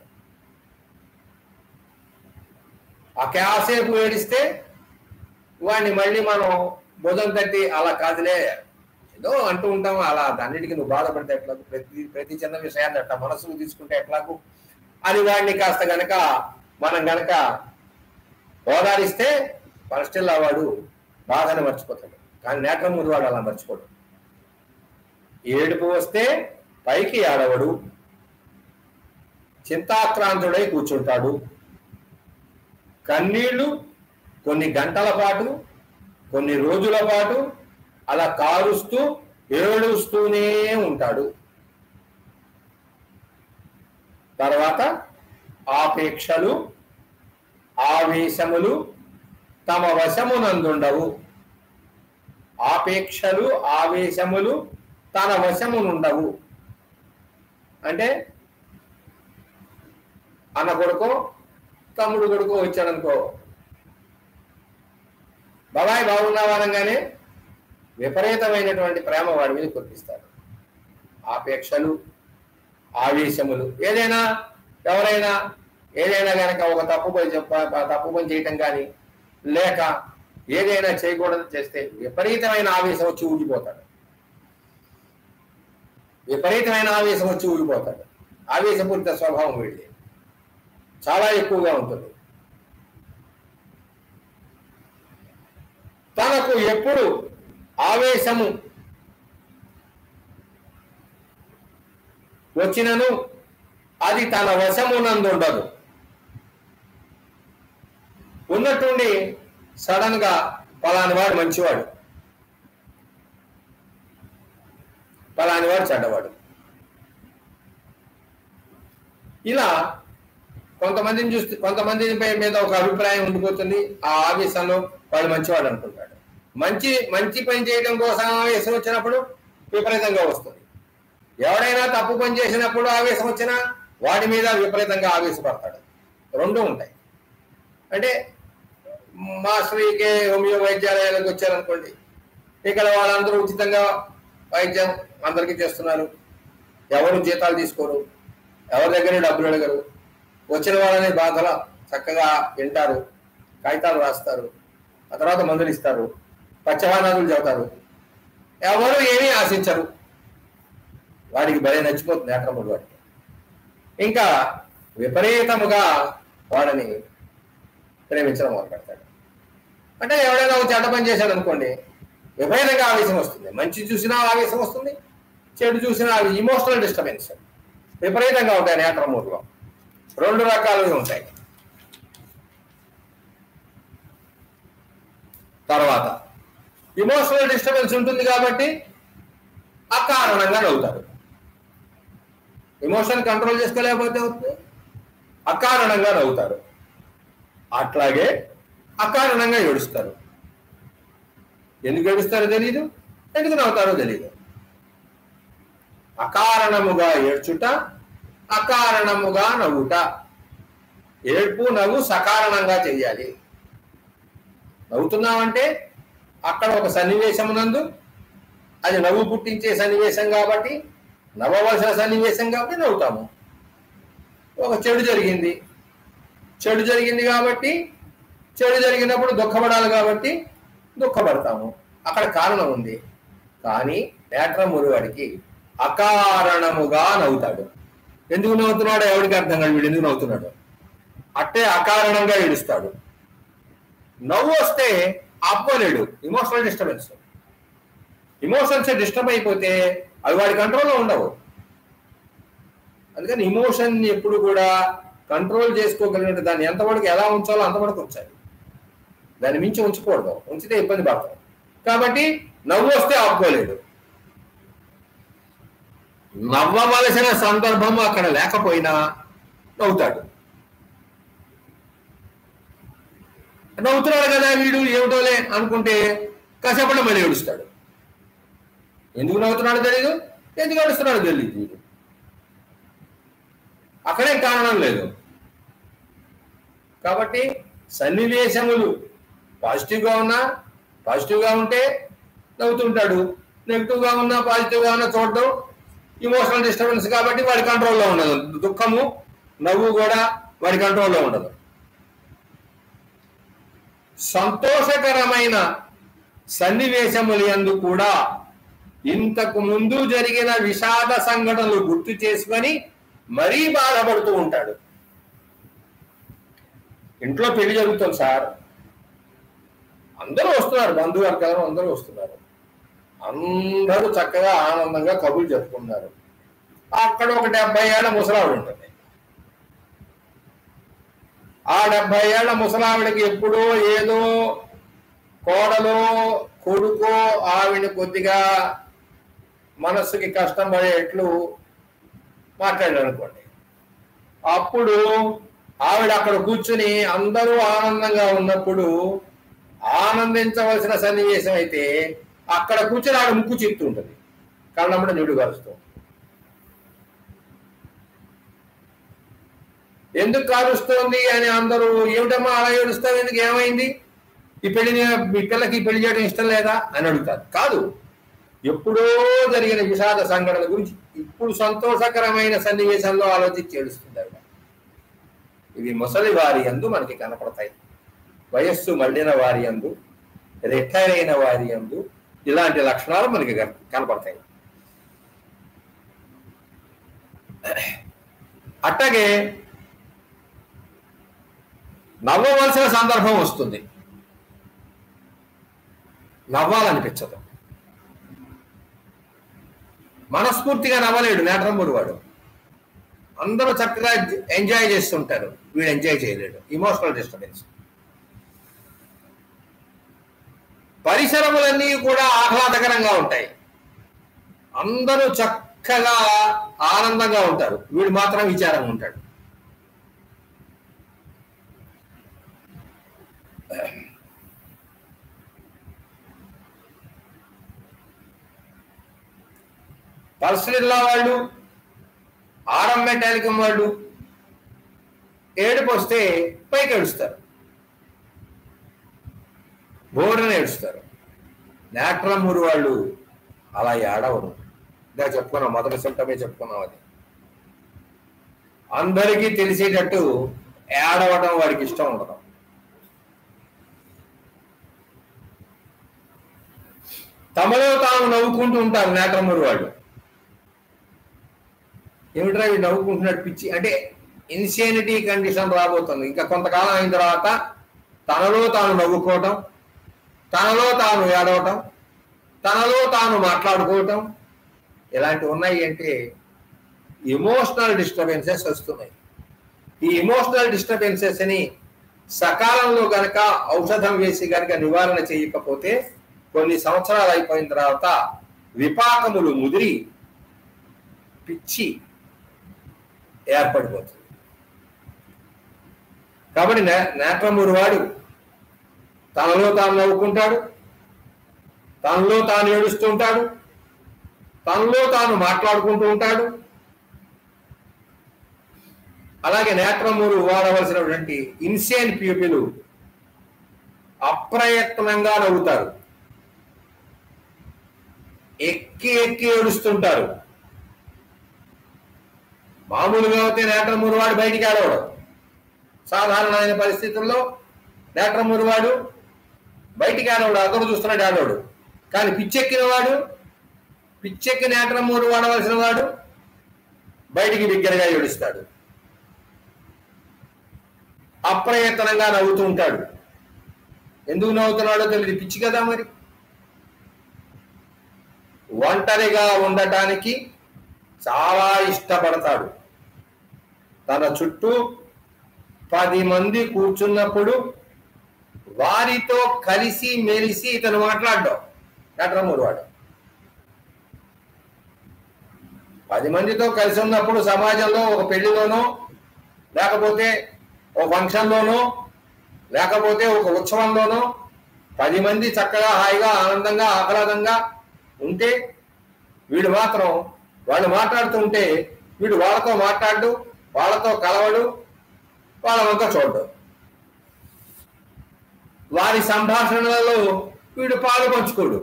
Speaker 1: ఆ కాసేపు ఏడిస్తే వాడిని మళ్ళీ మనం భుజం తట్టి అలా కాదులే ఏదో అంటూ ఉంటాం అలా దాన్నిటికి నువ్వు బాధపడితే ఎట్లా ప్రతి ప్రతి చిన్న విషయాన్ని అట్లా మనసుకు తీసుకుంటే ఎట్లాగు అని వాడిని కాస్త గనక మనం గనక ఓదారిస్తే పరిస్థితుల్లో వాడు బాధను మర్చిపోతాడు కానీ నేత్రమూరి వాడు అలా మర్చిపోడు ఏడుపు వస్తే పైకి ఆడవడు చింతాక్రాంతుడై కూర్చుంటాడు కన్నీళ్లు కొన్ని గంటల పాటు కొన్ని రోజుల పాటు అలా కారుస్తూ ఏడుస్తూనే ఉంటాడు తర్వాత ఆపేక్షలు ఆవేశములు తమ వశమునందుండవు ఆపేక్షలు ఆవేశములు తన వశమునుండవు అంటే అన్న కొడుకో తమ్ముడు కొడుకో వచ్చాడనుకో బాబాయ్ బాగున్నావా అనగానే విపరీతమైనటువంటి ప్రేమ వాడి మీద కురిపిస్తారు ఆపేక్షలు ఆవేశములు ఏదైనా ఎవరైనా ఏదైనా కనుక ఒక తప్పు పని చెప్ప తప్పు పని చేయటం కానీ లేక ఏదైనా చేయకూడదు చేస్తే విపరీతమైన ఆవేశం వచ్చి ఊగిపోతాడు విపరీతమైన ఆవేశం వచ్చి ఊగిపోతాడు ఆవేశపూరిత స్వభావం వీడి చాలా ఎక్కువగా ఉంటుంది తనకు ఎప్పుడు ఆవేశము వచ్చినను అది తన వశమునందుండదు ఉన్నట్టుండి సడన్ గా పలాని వాడు మంచివాడు పలాని వాడు చెడ్డవాడు ఇలా కొంతమందిని చూస్తే కొంతమంది మీద ఒక అభిప్రాయం ఉండిపోతుంది ఆ ఆవేశంలో వాడు మంచివాడు అనుకుంటాడు మంచి మంచి పని చేయడం కోసం ఆవేశం వచ్చినప్పుడు విపరీతంగా వస్తుంది ఎవడైనా తప్పు పని చేసినప్పుడు ఆవేశం వచ్చినా వాడి మీద విపరీతంగా ఆవేశపడతాడు రెండు ఉంటాయి అంటే మా శ్రీకే హోమియో వైద్యాలయాలకు వచ్చారనుకోండి ఇక్కడ వాళ్ళందరూ ఉచితంగా వైద్యం అందరికీ చేస్తున్నారు ఎవరు జీతాలు తీసుకోరు ఎవరి దగ్గర డబ్బులు అడగరు వచ్చిన వాళ్ళని బాధల చక్కగా వింటారు కాగితాలు రాస్తారు ఆ తర్వాత మందులు ఇస్తారు పచ్చవానాదులు చెబుతారు ఎవరు ఏమీ ఆశించరు వాడికి భలే నచ్చిపోతుంది అక్రముడు వాడికి ఇంకా విపరీతముగా వాడిని ప్రేమించడం మొదలు పెడతాడు అంటే ఎవడైనా ఒక చెడ్డ పని చేశాడు అనుకోండి విపరీతంగా ఆవేశం వస్తుంది మంచి చూసినా ఆవేశం వస్తుంది చెడు చూసినా ఇమోషనల్ డిస్టర్బెన్స్ విపరీతంగా ఉంటాయి నేత్రమూరులో రెండు రకాలుగా ఉంటాయి తర్వాత ఇమోషనల్ డిస్టర్బెన్స్ ఉంటుంది కాబట్టి అకారణంగా నవ్వుతారు ఎమోషన్ కంట్రోల్ చేసుకోలేకపోతే అవుతుంది అకారణంగా నవ్వుతారు అట్లాగే అకారణంగా ఏడుస్తారు ఎందుకు ఏడుస్తారో తెలియదు ఎందుకు నవ్వుతారో తెలియదు అకారణముగా ఏడ్చుట అకారణముగా నవ్వుట ఏడ్పు నవ్వు సకారణంగా చెయ్యాలి నవ్వుతున్నామంటే అక్కడ ఒక సన్నివేశమునందు అది నవ్వు పుట్టించే సన్నివేశం కాబట్టి నవ్వవలసిన సన్నివేశం కాబట్టి నవ్వుతాము ఒక చెడు జరిగింది చెడు జరిగింది కాబట్టి చెడు జరిగినప్పుడు దుఃఖపడాలి కాబట్టి దుఃఖపడతాము అక్కడ కారణం ఉంది కానీ నేట్రమురు వాడికి అకారణముగా నవ్వుతాడు ఎందుకు నవ్వుతున్నాడో ఎవరికి అర్థం కాదు వీడు ఎందుకు నవ్వుతున్నాడు అట్టే అకారణంగా ఏడుస్తాడు నవ్వు వస్తే ఆపుకోలేడు ఇమోషనల్ డిస్టర్బెన్స్ ఇమోషన్స్ డిస్టర్బ్ అయిపోతే అవి వాడి కంట్రోల్లో ఉండవు అందుకని ఇమోషన్ ఎప్పుడు కూడా కంట్రోల్ చేసుకోగలిగినట్టు దాన్ని ఎంతవరకు ఎలా ఉంచాలో అంతవరకు ఉంచాలి దాన్ని మించి ఉంచకూడదు ఉంచితే ఇబ్బంది పడతాం కాబట్టి నవ్వు వస్తే ఆపుకోలేడు నవ్వవలసిన సందర్భం అక్కడ లేకపోయినా నవ్వుతాడు నవ్వుతున్నాడు కదా వీడు ఏమిటోలే అనుకుంటే కాసేపట్లో మళ్ళీ ఏడుస్తాడు ఎందుకు నవ్వుతున్నాడో తెలియదు ఎందుకు ఏడుస్తున్నాడో తెలియదు వీడు అక్కడే కారణం లేదు కాబట్టి సన్నివేశములు పాజిటివ్గా ఉన్నా పాజిటివ్గా ఉంటే నవ్వుతుంటాడు నెగిటివ్గా ఉన్నా పాజిటివ్గా ఉన్నా చూడడం ఇమోషనల్ డిస్టర్బెన్స్ కాబట్టి వాడి కంట్రోల్లో ఉండదు దుఃఖము నవ్వు కూడా వాడి కంట్రోల్లో ఉండదు సంతోషకరమైన సన్నివేశములు ఎందు కూడా ఇంతకు ముందు జరిగిన విషాద సంఘటనలు గుర్తు చేసుకొని మరీ బాధపడుతూ ఉంటాడు ఇంట్లో పెళ్లి జరుగుతుంది సార్ అందరూ వస్తున్నారు బంధువర్గాలు అందరూ వస్తున్నారు అందరూ చక్కగా ఆనందంగా కబుర్లు చెప్పుకున్నారు అక్కడ ఒక డెబ్బై ఏళ్ళ ముసలావిడ ఉంటుంది ఆ డెబ్బై ఏళ్ళ ముసలావిడకి ఎప్పుడో ఏదో కోడలో కొడుకో ఆవిడ కొద్దిగా మనస్సుకి కష్టం పడేట్లు మాట్లాడారు అనుకోండి అప్పుడు ఆవిడ అక్కడ కూర్చుని అందరూ ఆనందంగా ఉన్నప్పుడు ఆనందించవలసిన సన్నివేశం అయితే అక్కడ కూర్చొని ఆవిడ ముక్కు చెప్తూ ఉంటుంది కళ్ళమ్మడ నీడు కలుస్తూ ఎందుకు కారుస్తోంది అని అందరూ ఏమిటమ్మా అలా ఏడుస్తావు ఎందుకు ఏమైంది ఈ పెళ్లి ఈ పిల్లకి ఈ పెళ్లి చేయడం ఇష్టం లేదా అని అడుగుతారు కాదు ఎప్పుడో జరిగిన విషాద సంఘటన గురించి ఇప్పుడు సంతోషకరమైన సన్నివేశంలో ఆలోచించి ఏడుస్తుంది ఆవిడ ఇవి ముసలి వారి అందు మనకి కనపడతాయి వయస్సు మళ్ళిన వారి అందు రిటైర్ అయిన వారి అందు ఇలాంటి లక్షణాలు మనకి కన- కనపడతాయి అట్టగే నవ్వవలసిన సందర్భం వస్తుంది నవ్వాలనిపించదు మనస్ఫూర్తిగా నవ్వలేడు నేట్రంబూడి వాడు అందరూ చక్కగా ఎంజాయ్ చేస్తుంటారు వీడు ఎంజాయ్ చేయలేడు ఇమోషనల్ డిస్టర్బెన్స్ పరిసరములన్నీ కూడా ఆహ్లాదకరంగా ఉంటాయి అందరూ చక్కగా ఆనందంగా ఉంటారు వీడు మాత్రం విచారంగా ఉంటాడు పర్సనల్లా వాళ్ళు ఆరం మెటాలికం వాళ్ళు ఏడుపు వస్తే పైకి ఏడుస్తారు బోర్డని ఏడుస్తారు నేట్రమూరు వాళ్ళు అలా ఏడవరు ఇంకా చెప్పుకున్నాం మొదటి సిమ్టమే చెప్పుకున్నాం అది అందరికీ తెలిసేటట్టు ఏడవడం వాడికి ఇష్టం ఉండదు తమలో తాము నవ్వుకుంటూ ఉంటారు నేట్రమూరు వాళ్ళు ఏమిట్రా వీడు నవ్వుకుంటున్నట్టు పిచ్చి అంటే ఇన్సేనిటీ కండిషన్ రాబోతుంది ఇంకా కొంతకాలం అయిన తర్వాత తనలో తాను నవ్వుకోవటం తనలో తాను ఏడవటం తనలో తాను మాట్లాడుకోవటం ఇలాంటివి ఉన్నాయి అంటే ఎమోషనల్ డిస్టర్బెన్సెస్ వస్తున్నాయి ఈ ఎమోషనల్ డిస్టర్బెన్సెస్ ని సకాలంలో గనక ఔషధం వేసి గనక నివారణ చేయకపోతే కొన్ని సంవత్సరాలు అయిపోయిన తర్వాత విపాకములు ముదిరి పిచ్చి ఏర్పడిపోతుంది కాబట్టి నే నేత్రమూరు వాడు తనలో తాను నవ్వుకుంటాడు తనలో తాను ఏడుస్తుంటాడు తనలో తాను మాట్లాడుకుంటూ ఉంటాడు అలాగే నేత్రమూరు వాడవలసినటువంటి ఇన్సేన్ పీపుల్ అప్రయత్నంగా నవ్వుతారు ఎక్కి ఎక్కి ఏడుస్తుంటారు మామూలుగా అయితే నేత్రమూరు వాడు బయటికి ఆడవడు సాధారణమైన పరిస్థితుల్లో నేత్రమూరు వాడు బయటికి ఆడవాడు అందరూ చూస్తున్నాడు ఆడవాడు కానీ పిచ్చెక్కిన వాడు పిచ్చెక్కి నేత్రమూరు వాడవలసిన వాడు బయటికి బిగ్గరగా ఏడుస్తాడు అప్రయత్నంగా నవ్వుతూ ఉంటాడు ఎందుకు నవ్వుతున్నాడో తెలియదు పిచ్చి కదా మరి ఒంటరిగా ఉండటానికి చాలా ఇష్టపడతాడు తన చుట్టూ పది మంది కూర్చున్నప్పుడు వారితో కలిసి మెలిసి ఇతను మాట్లాడడం నటరమూరు వాడు పది మందితో కలిసి ఉన్నప్పుడు సమాజంలో ఒక పెళ్లిలోనో లేకపోతే ఒక ఫంక్షన్లోనో లేకపోతే ఒక ఉత్సవంలోనో పది మంది చక్కగా హాయిగా ఆనందంగా ఆహ్లాదంగా ఉంటే వీడు మాత్రం వాళ్ళు మాట్లాడుతుంటే వీడు వాళ్ళతో మాట్లాడు వాళ్ళతో కలవడు వాళ్ళ వంక చూడడు వారి సంభాషణలలో వీడు పాలు పంచుకోడు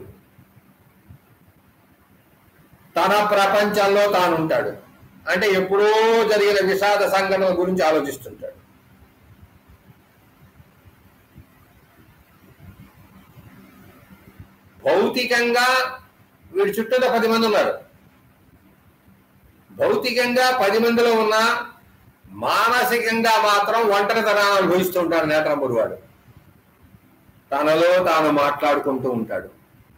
Speaker 1: తన ప్రపంచంలో తాను ఉంటాడు అంటే ఎప్పుడో జరిగిన విషాద సంఘటనల గురించి ఆలోచిస్తుంటాడు భౌతికంగా వీడి చుట్టూతో పది మంది ఉన్నారు భౌతికంగా పది మందిలో ఉన్న మానసికంగా మాత్రం ఒంటరితనాన్ని అనుభవిస్తుంటాడు నేత్రముడు వాడు తనలో తాను మాట్లాడుకుంటూ ఉంటాడు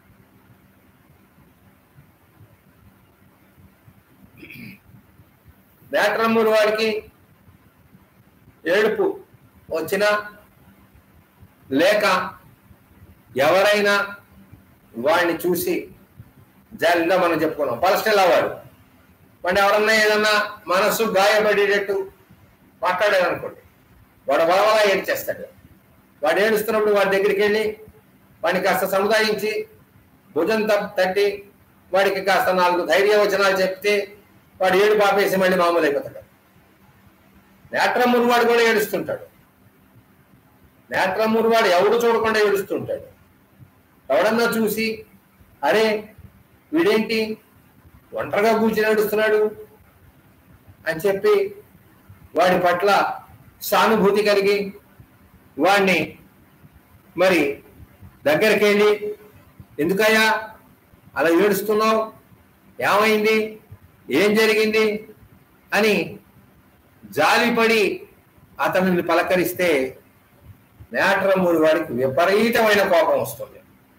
Speaker 1: నేత్రముడు వాడికి ఏడుపు వచ్చినా లేక ఎవరైనా వాడిని చూసి జాలిగా మనం చెప్పుకున్నాం పలస్టెల్ వాడు వాడిని ఎవరన్నా ఏదన్నా మనస్సు గాయపడేటట్టు మాట్లాడాడు అనుకోండి వాడు బలవలా ఏడ్చేస్తాడు వాడు ఏడుస్తున్నప్పుడు వాడి దగ్గరికి వెళ్ళి వాడిని కాస్త సముదాయించి భుజం తప్- తట్టి వాడికి కాస్త నాలుగు ధైర్య వచనాలు చెప్తే వాడు ఏడు పాపేసి మళ్ళీ మామూలు అయిపోతాడు నేట్రమూరు వాడు కూడా ఏడుస్తుంటాడు నేట్రమూరు వాడు ఎవడు చూడకుండా ఏడుస్తుంటాడు ఎవడన్నా చూసి అరే వీడేంటి ఒంటరిగా కూర్చుని ఏడుస్తున్నాడు అని చెప్పి వాడి పట్ల సానుభూతి కలిగి వాడిని మరి దగ్గరికి వెళ్ళి ఎందుకయ్యా అలా ఏడుస్తున్నావు ఏమైంది ఏం జరిగింది అని జాలిపడి అతనిని పలకరిస్తే నేట్రమ్ముడు వాడికి విపరీతమైన కోపం వస్తుంది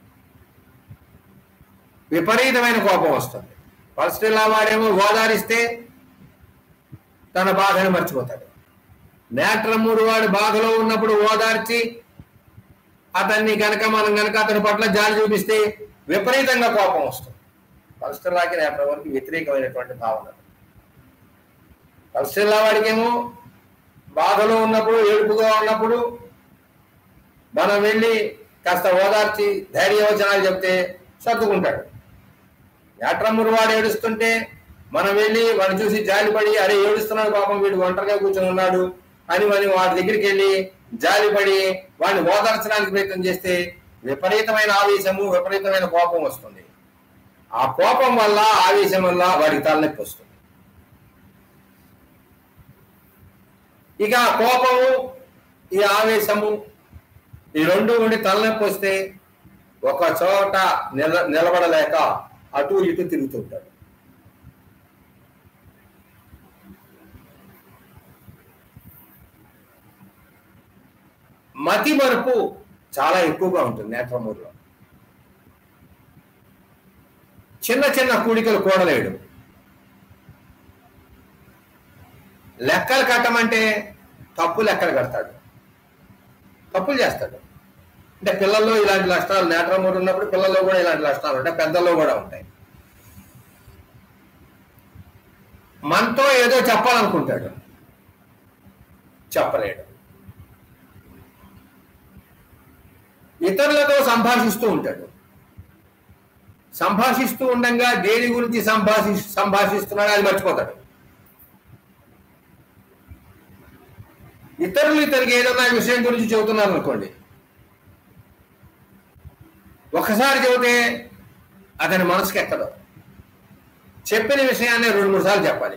Speaker 1: విపరీతమైన కోపం వస్తుంది పలస్టిల్లా వాడేమో ఓదారిస్తే తన బాధను మర్చిపోతాడు నేట్రమ్ముడు వాడు బాధలో ఉన్నప్పుడు ఓదార్చి అతన్ని గనక మనం గనక అతని పట్ల జాలి చూపిస్తే విపరీతంగా కోపం వస్తుంది పలస్టిల్లాకి నేట్రమ్మకి వ్యతిరేకమైనటువంటి భావన పలస్టిల్లా వాడికేమో బాధలో ఉన్నప్పుడు ఏడుపుగా ఉన్నప్పుడు మనం వెళ్ళి కాస్త ఓదార్చి ధైర్యవచనాలు చెప్తే సర్దుకుంటాడు యాట్రమ్మురు వాడు ఏడుస్తుంటే మనం వెళ్ళి వాడిని చూసి జాలిపడి అరే ఏడుస్తున్నాడు పాపం వీడు ఒంటరిగా కూర్చొని ఉన్నాడు అని మనం వాడి దగ్గరికి వెళ్ళి జాలిపడి వాడిని ఓదార్చడానికి ప్రయత్నం చేస్తే విపరీతమైన ఆవేశము విపరీతమైన కోపం వస్తుంది ఆ కోపం వల్ల ఆవేశం వల్ల వాడికి తలనొప్పి వస్తుంది ఇక ఆ కోపము ఈ ఆవేశము ఈ రెండు ఉండి తలనొప్పి వస్తే ఒక చోట నిల నిలబడలేక అటు ఇటు తిరుగుతుంటాడు మతి మరుపు చాలా ఎక్కువగా ఉంటుంది నేత్రమూరులో చిన్న చిన్న కూడికలు కూడలేడు లెక్కలు కట్టమంటే తప్పు లెక్కలు కడతాడు తప్పులు చేస్తాడు అంటే పిల్లల్లో ఇలాంటి లక్షణాలు నేట్రమూరు ఉన్నప్పుడు పిల్లల్లో కూడా ఇలాంటి లక్షణాలు ఉంటాయి పెద్దల్లో కూడా ఉంటాయి మనతో ఏదో చెప్పాలనుకుంటాడు చెప్పలేడు ఇతరులతో సంభాషిస్తూ ఉంటాడు సంభాషిస్తూ ఉండంగా దేని గురించి సంభాషి సంభాషిస్తున్నాడో అది మర్చిపోతాడు ఇతరులు ఇతనికి ఏదైనా విషయం గురించి చెబుతున్నారు అనుకోండి ఒకసారి చెబితే అతని మనసుకి ఎక్కదు చెప్పిన విషయాన్ని రెండు మూడు సార్లు చెప్పాలి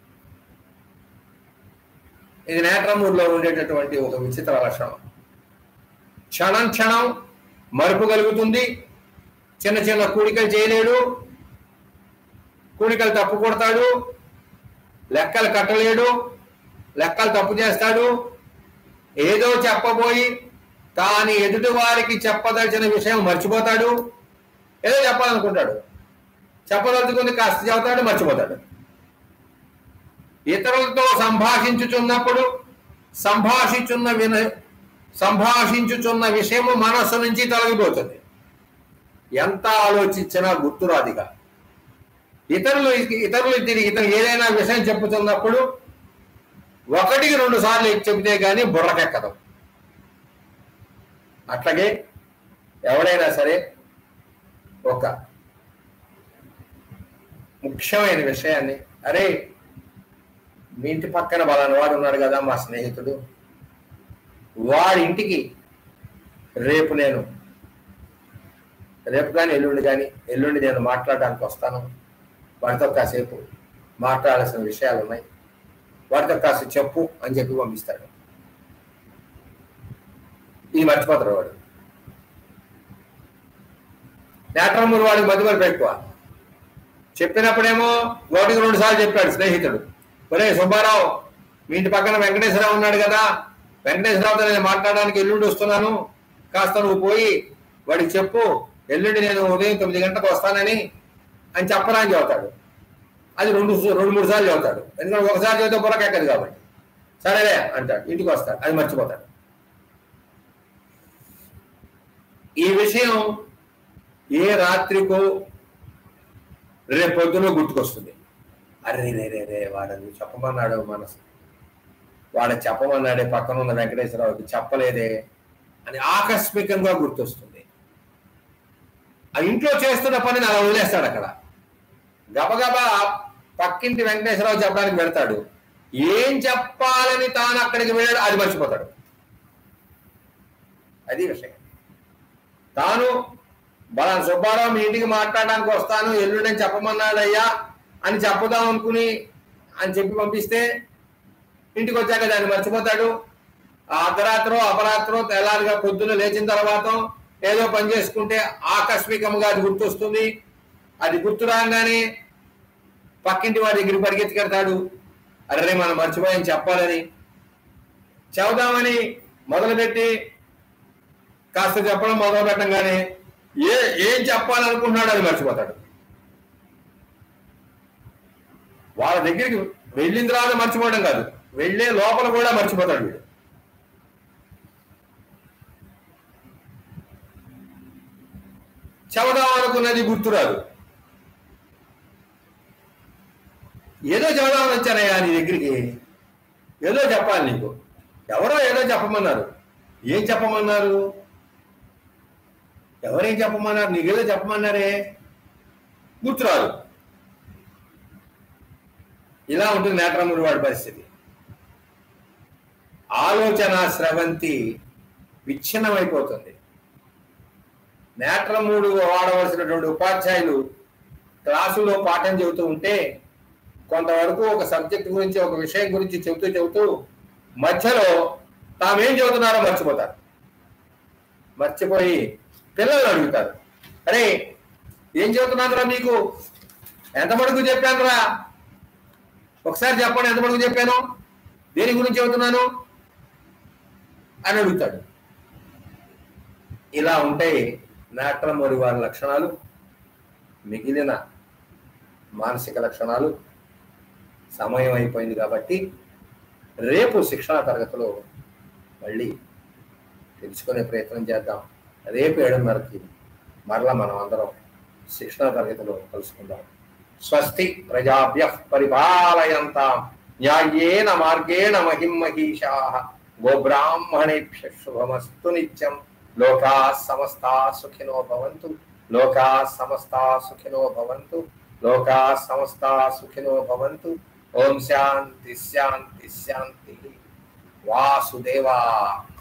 Speaker 1: ఇది నేట్రమూరులో ఉండేటటువంటి ఒక విచిత్ర లక్షణం క్షణం క్షణం మరుపు కలుగుతుంది చిన్న చిన్న కూడికలు చేయలేడు కూడికలు తప్పు కొడతాడు లెక్కలు కట్టలేడు లెక్కలు తప్పు చేస్తాడు ఏదో చెప్పబోయి తాను ఎదుటి వారికి చెప్పదలిచిన విషయం మర్చిపోతాడు ఏదో చెప్పాలనుకుంటాడు చెప్పదలుచుకుంది కాస్త చెబుతాడు మర్చిపోతాడు ఇతరులతో సంభాషించుచున్నప్పుడు సంభాషించున్న విన సంభాషించుచున్న విషయము మనస్సు నుంచి తొలగిపోతుంది ఎంత ఆలోచించినా గుర్తురాదిగా ఇతరులు ఇతరులు తిరిగి ఇతను ఏదైనా విషయం చెప్పుతున్నప్పుడు ఒకటికి రెండు సార్లు చెబితే కానీ బుర్రకెక్కదు అట్లాగే ఎవరైనా సరే ఒక ముఖ్యమైన విషయాన్ని అరే మీ ఇంటి పక్కన బలాని వాడు ఉన్నాడు కదా మా స్నేహితుడు వాడి ఇంటికి రేపు నేను రేపు కానీ ఎల్లుండి కానీ ఎల్లుండి నేను మాట్లాడడానికి వస్తాను వాడితో కాసేపు మాట్లాడాల్సిన విషయాలు ఉన్నాయి వాడితో కాసేపు చెప్పు అని చెప్పి పంపిస్తాడు ఇది మర్చిపోతాడు వాడు నేట్రమూరు వాడికి మధ్య మరపు ఎక్కువ చెప్పినప్పుడేమో ఒకటికి రెండు సార్లు చెప్పాడు స్నేహితుడు ఒరే సుబ్బారావు మీ ఇంటి పక్కన వెంకటేశ్వరరావు ఉన్నాడు కదా వెంకటేశ్వరరావుతో నేను మాట్లాడడానికి ఎల్లుండి వస్తున్నాను కాస్త నువ్వు పోయి వాడికి చెప్పు ఎల్లుండి నేను ఉదయం తొమ్మిది గంటలకు వస్తానని అని చెప్పరా అని చెబుతాడు అది రెండు రెండు మూడు సార్లు చెబుతాడు ఎందుకంటే ఒకసారి చెబితే బుర్రకెక్కదు కాబట్టి సరేలే అంటాడు ఇంటికి వస్తాడు అది మర్చిపోతాడు ఈ విషయం ఏ రాత్రికో రేపు పొద్దున గుర్తుకొస్తుంది అరే రే రే రే వాడని చెప్పమన్నాడు మనసు వాడు చెప్పమన్నాడే పక్కన ఉన్న వెంకటేశ్వరరావుకి చెప్పలేదే అని ఆకస్మికంగా గుర్తొస్తుంది ఆ ఇంట్లో చేస్తున్న పనిని అలా వదిలేస్తాడు అక్కడ గబగబా పక్కింటి వెంకటేశ్వరరావు చెప్పడానికి వెళ్తాడు ఏం చెప్పాలని తాను అక్కడికి వెళ్ళాడు అది మర్చిపోతాడు అది విషయం తాను బలా సుబ్బారావు మీ ఇంటికి మాట్లాడడానికి వస్తాను ఎల్లుండి అని చెప్పమన్నాడయ్యా అని చెప్పుదాం అనుకుని అని చెప్పి పంపిస్తే ఇంటికి వచ్చాక దాన్ని మర్చిపోతాడు ఆ అర్ధరాత్రో అపరాత్రో తెల్లారిగా పొద్దున లేచిన తర్వాత ఏదో పని చేసుకుంటే ఆకస్మికంగా అది గుర్తొస్తుంది అది గుర్తు రాగానే పక్కింటి వారి దగ్గర పరిగెత్తుకెడతాడు అరే మనం మర్చిపోయాం చెప్పాలని చెబుదామని మొదలుపెట్టి కాస్త చెప్పడం మొదలు పెట్టంగానే ఏ ఏం చెప్పాలనుకుంటున్నాడో అది మర్చిపోతాడు వాళ్ళ దగ్గరికి వెళ్ళిన తర్వాత మర్చిపోవడం కాదు వెళ్ళే లోపల కూడా మర్చిపోతాడు వీడు చెబుదాం అనుకున్నది గుర్తురాదు ఏదో చెబుదామని వచ్చానయ్యా నీ దగ్గరికి ఏదో చెప్పాలి నీకు ఎవరో ఏదో చెప్పమన్నారు ఏం చెప్పమన్నారు ఎవరేం చెప్పమన్నారు నీకేదో చెప్పమన్నారే గుర్తురాదు ఇలా ఉంటుంది నేట్రముడి వాడి పరిస్థితి ఆలోచన స్రవంతి విచ్ఛిన్నమైపోతుంది నేట్రముడు వాడవలసినటువంటి ఉపాధ్యాయులు క్లాసులో పాఠం చెబుతూ ఉంటే కొంతవరకు ఒక సబ్జెక్ట్ గురించి ఒక విషయం గురించి చెబుతూ చెబుతూ మధ్యలో తామేం చెబుతున్నారో మర్చిపోతారు మర్చిపోయి పిల్లలు అడుగుతారు అరే ఏం చెబుతున్నానురా మీకు ఎంత మటుకు చెప్పానురా ఒకసారి చెప్పండి ఎంత మటుకు చెప్పాను దేని గురించి చెబుతున్నాను అని అడుగుతాడు ఇలా ఉంటాయి నాట్రమోరి వారి లక్షణాలు మిగిలిన మానసిక లక్షణాలు సమయం అయిపోయింది కాబట్టి రేపు శిక్షణా తరగతిలో మళ్ళీ తెలుసుకునే ప్రయత్నం చేద్దాం రేపు ఏడున్నరకి మరలా మనం అందరం శిక్షణా తరగతిలో కలుసుకుందాం స్వస్తి ప్రజాభ్య పరిపాలయంతాం న్యాయేన మార్గేణ మహిమహీషా గోబ్రాహ్మణేభ్య శుభమస్తు నిత్యం లోకా సమస్తా సుఖినో భవంతు లోకా సమస్తా సుఖినో భవంతు లోకా సమస్తా సుఖినో భవంతు ఓం శాంతి శాంతి శాంతి వాసుదేవా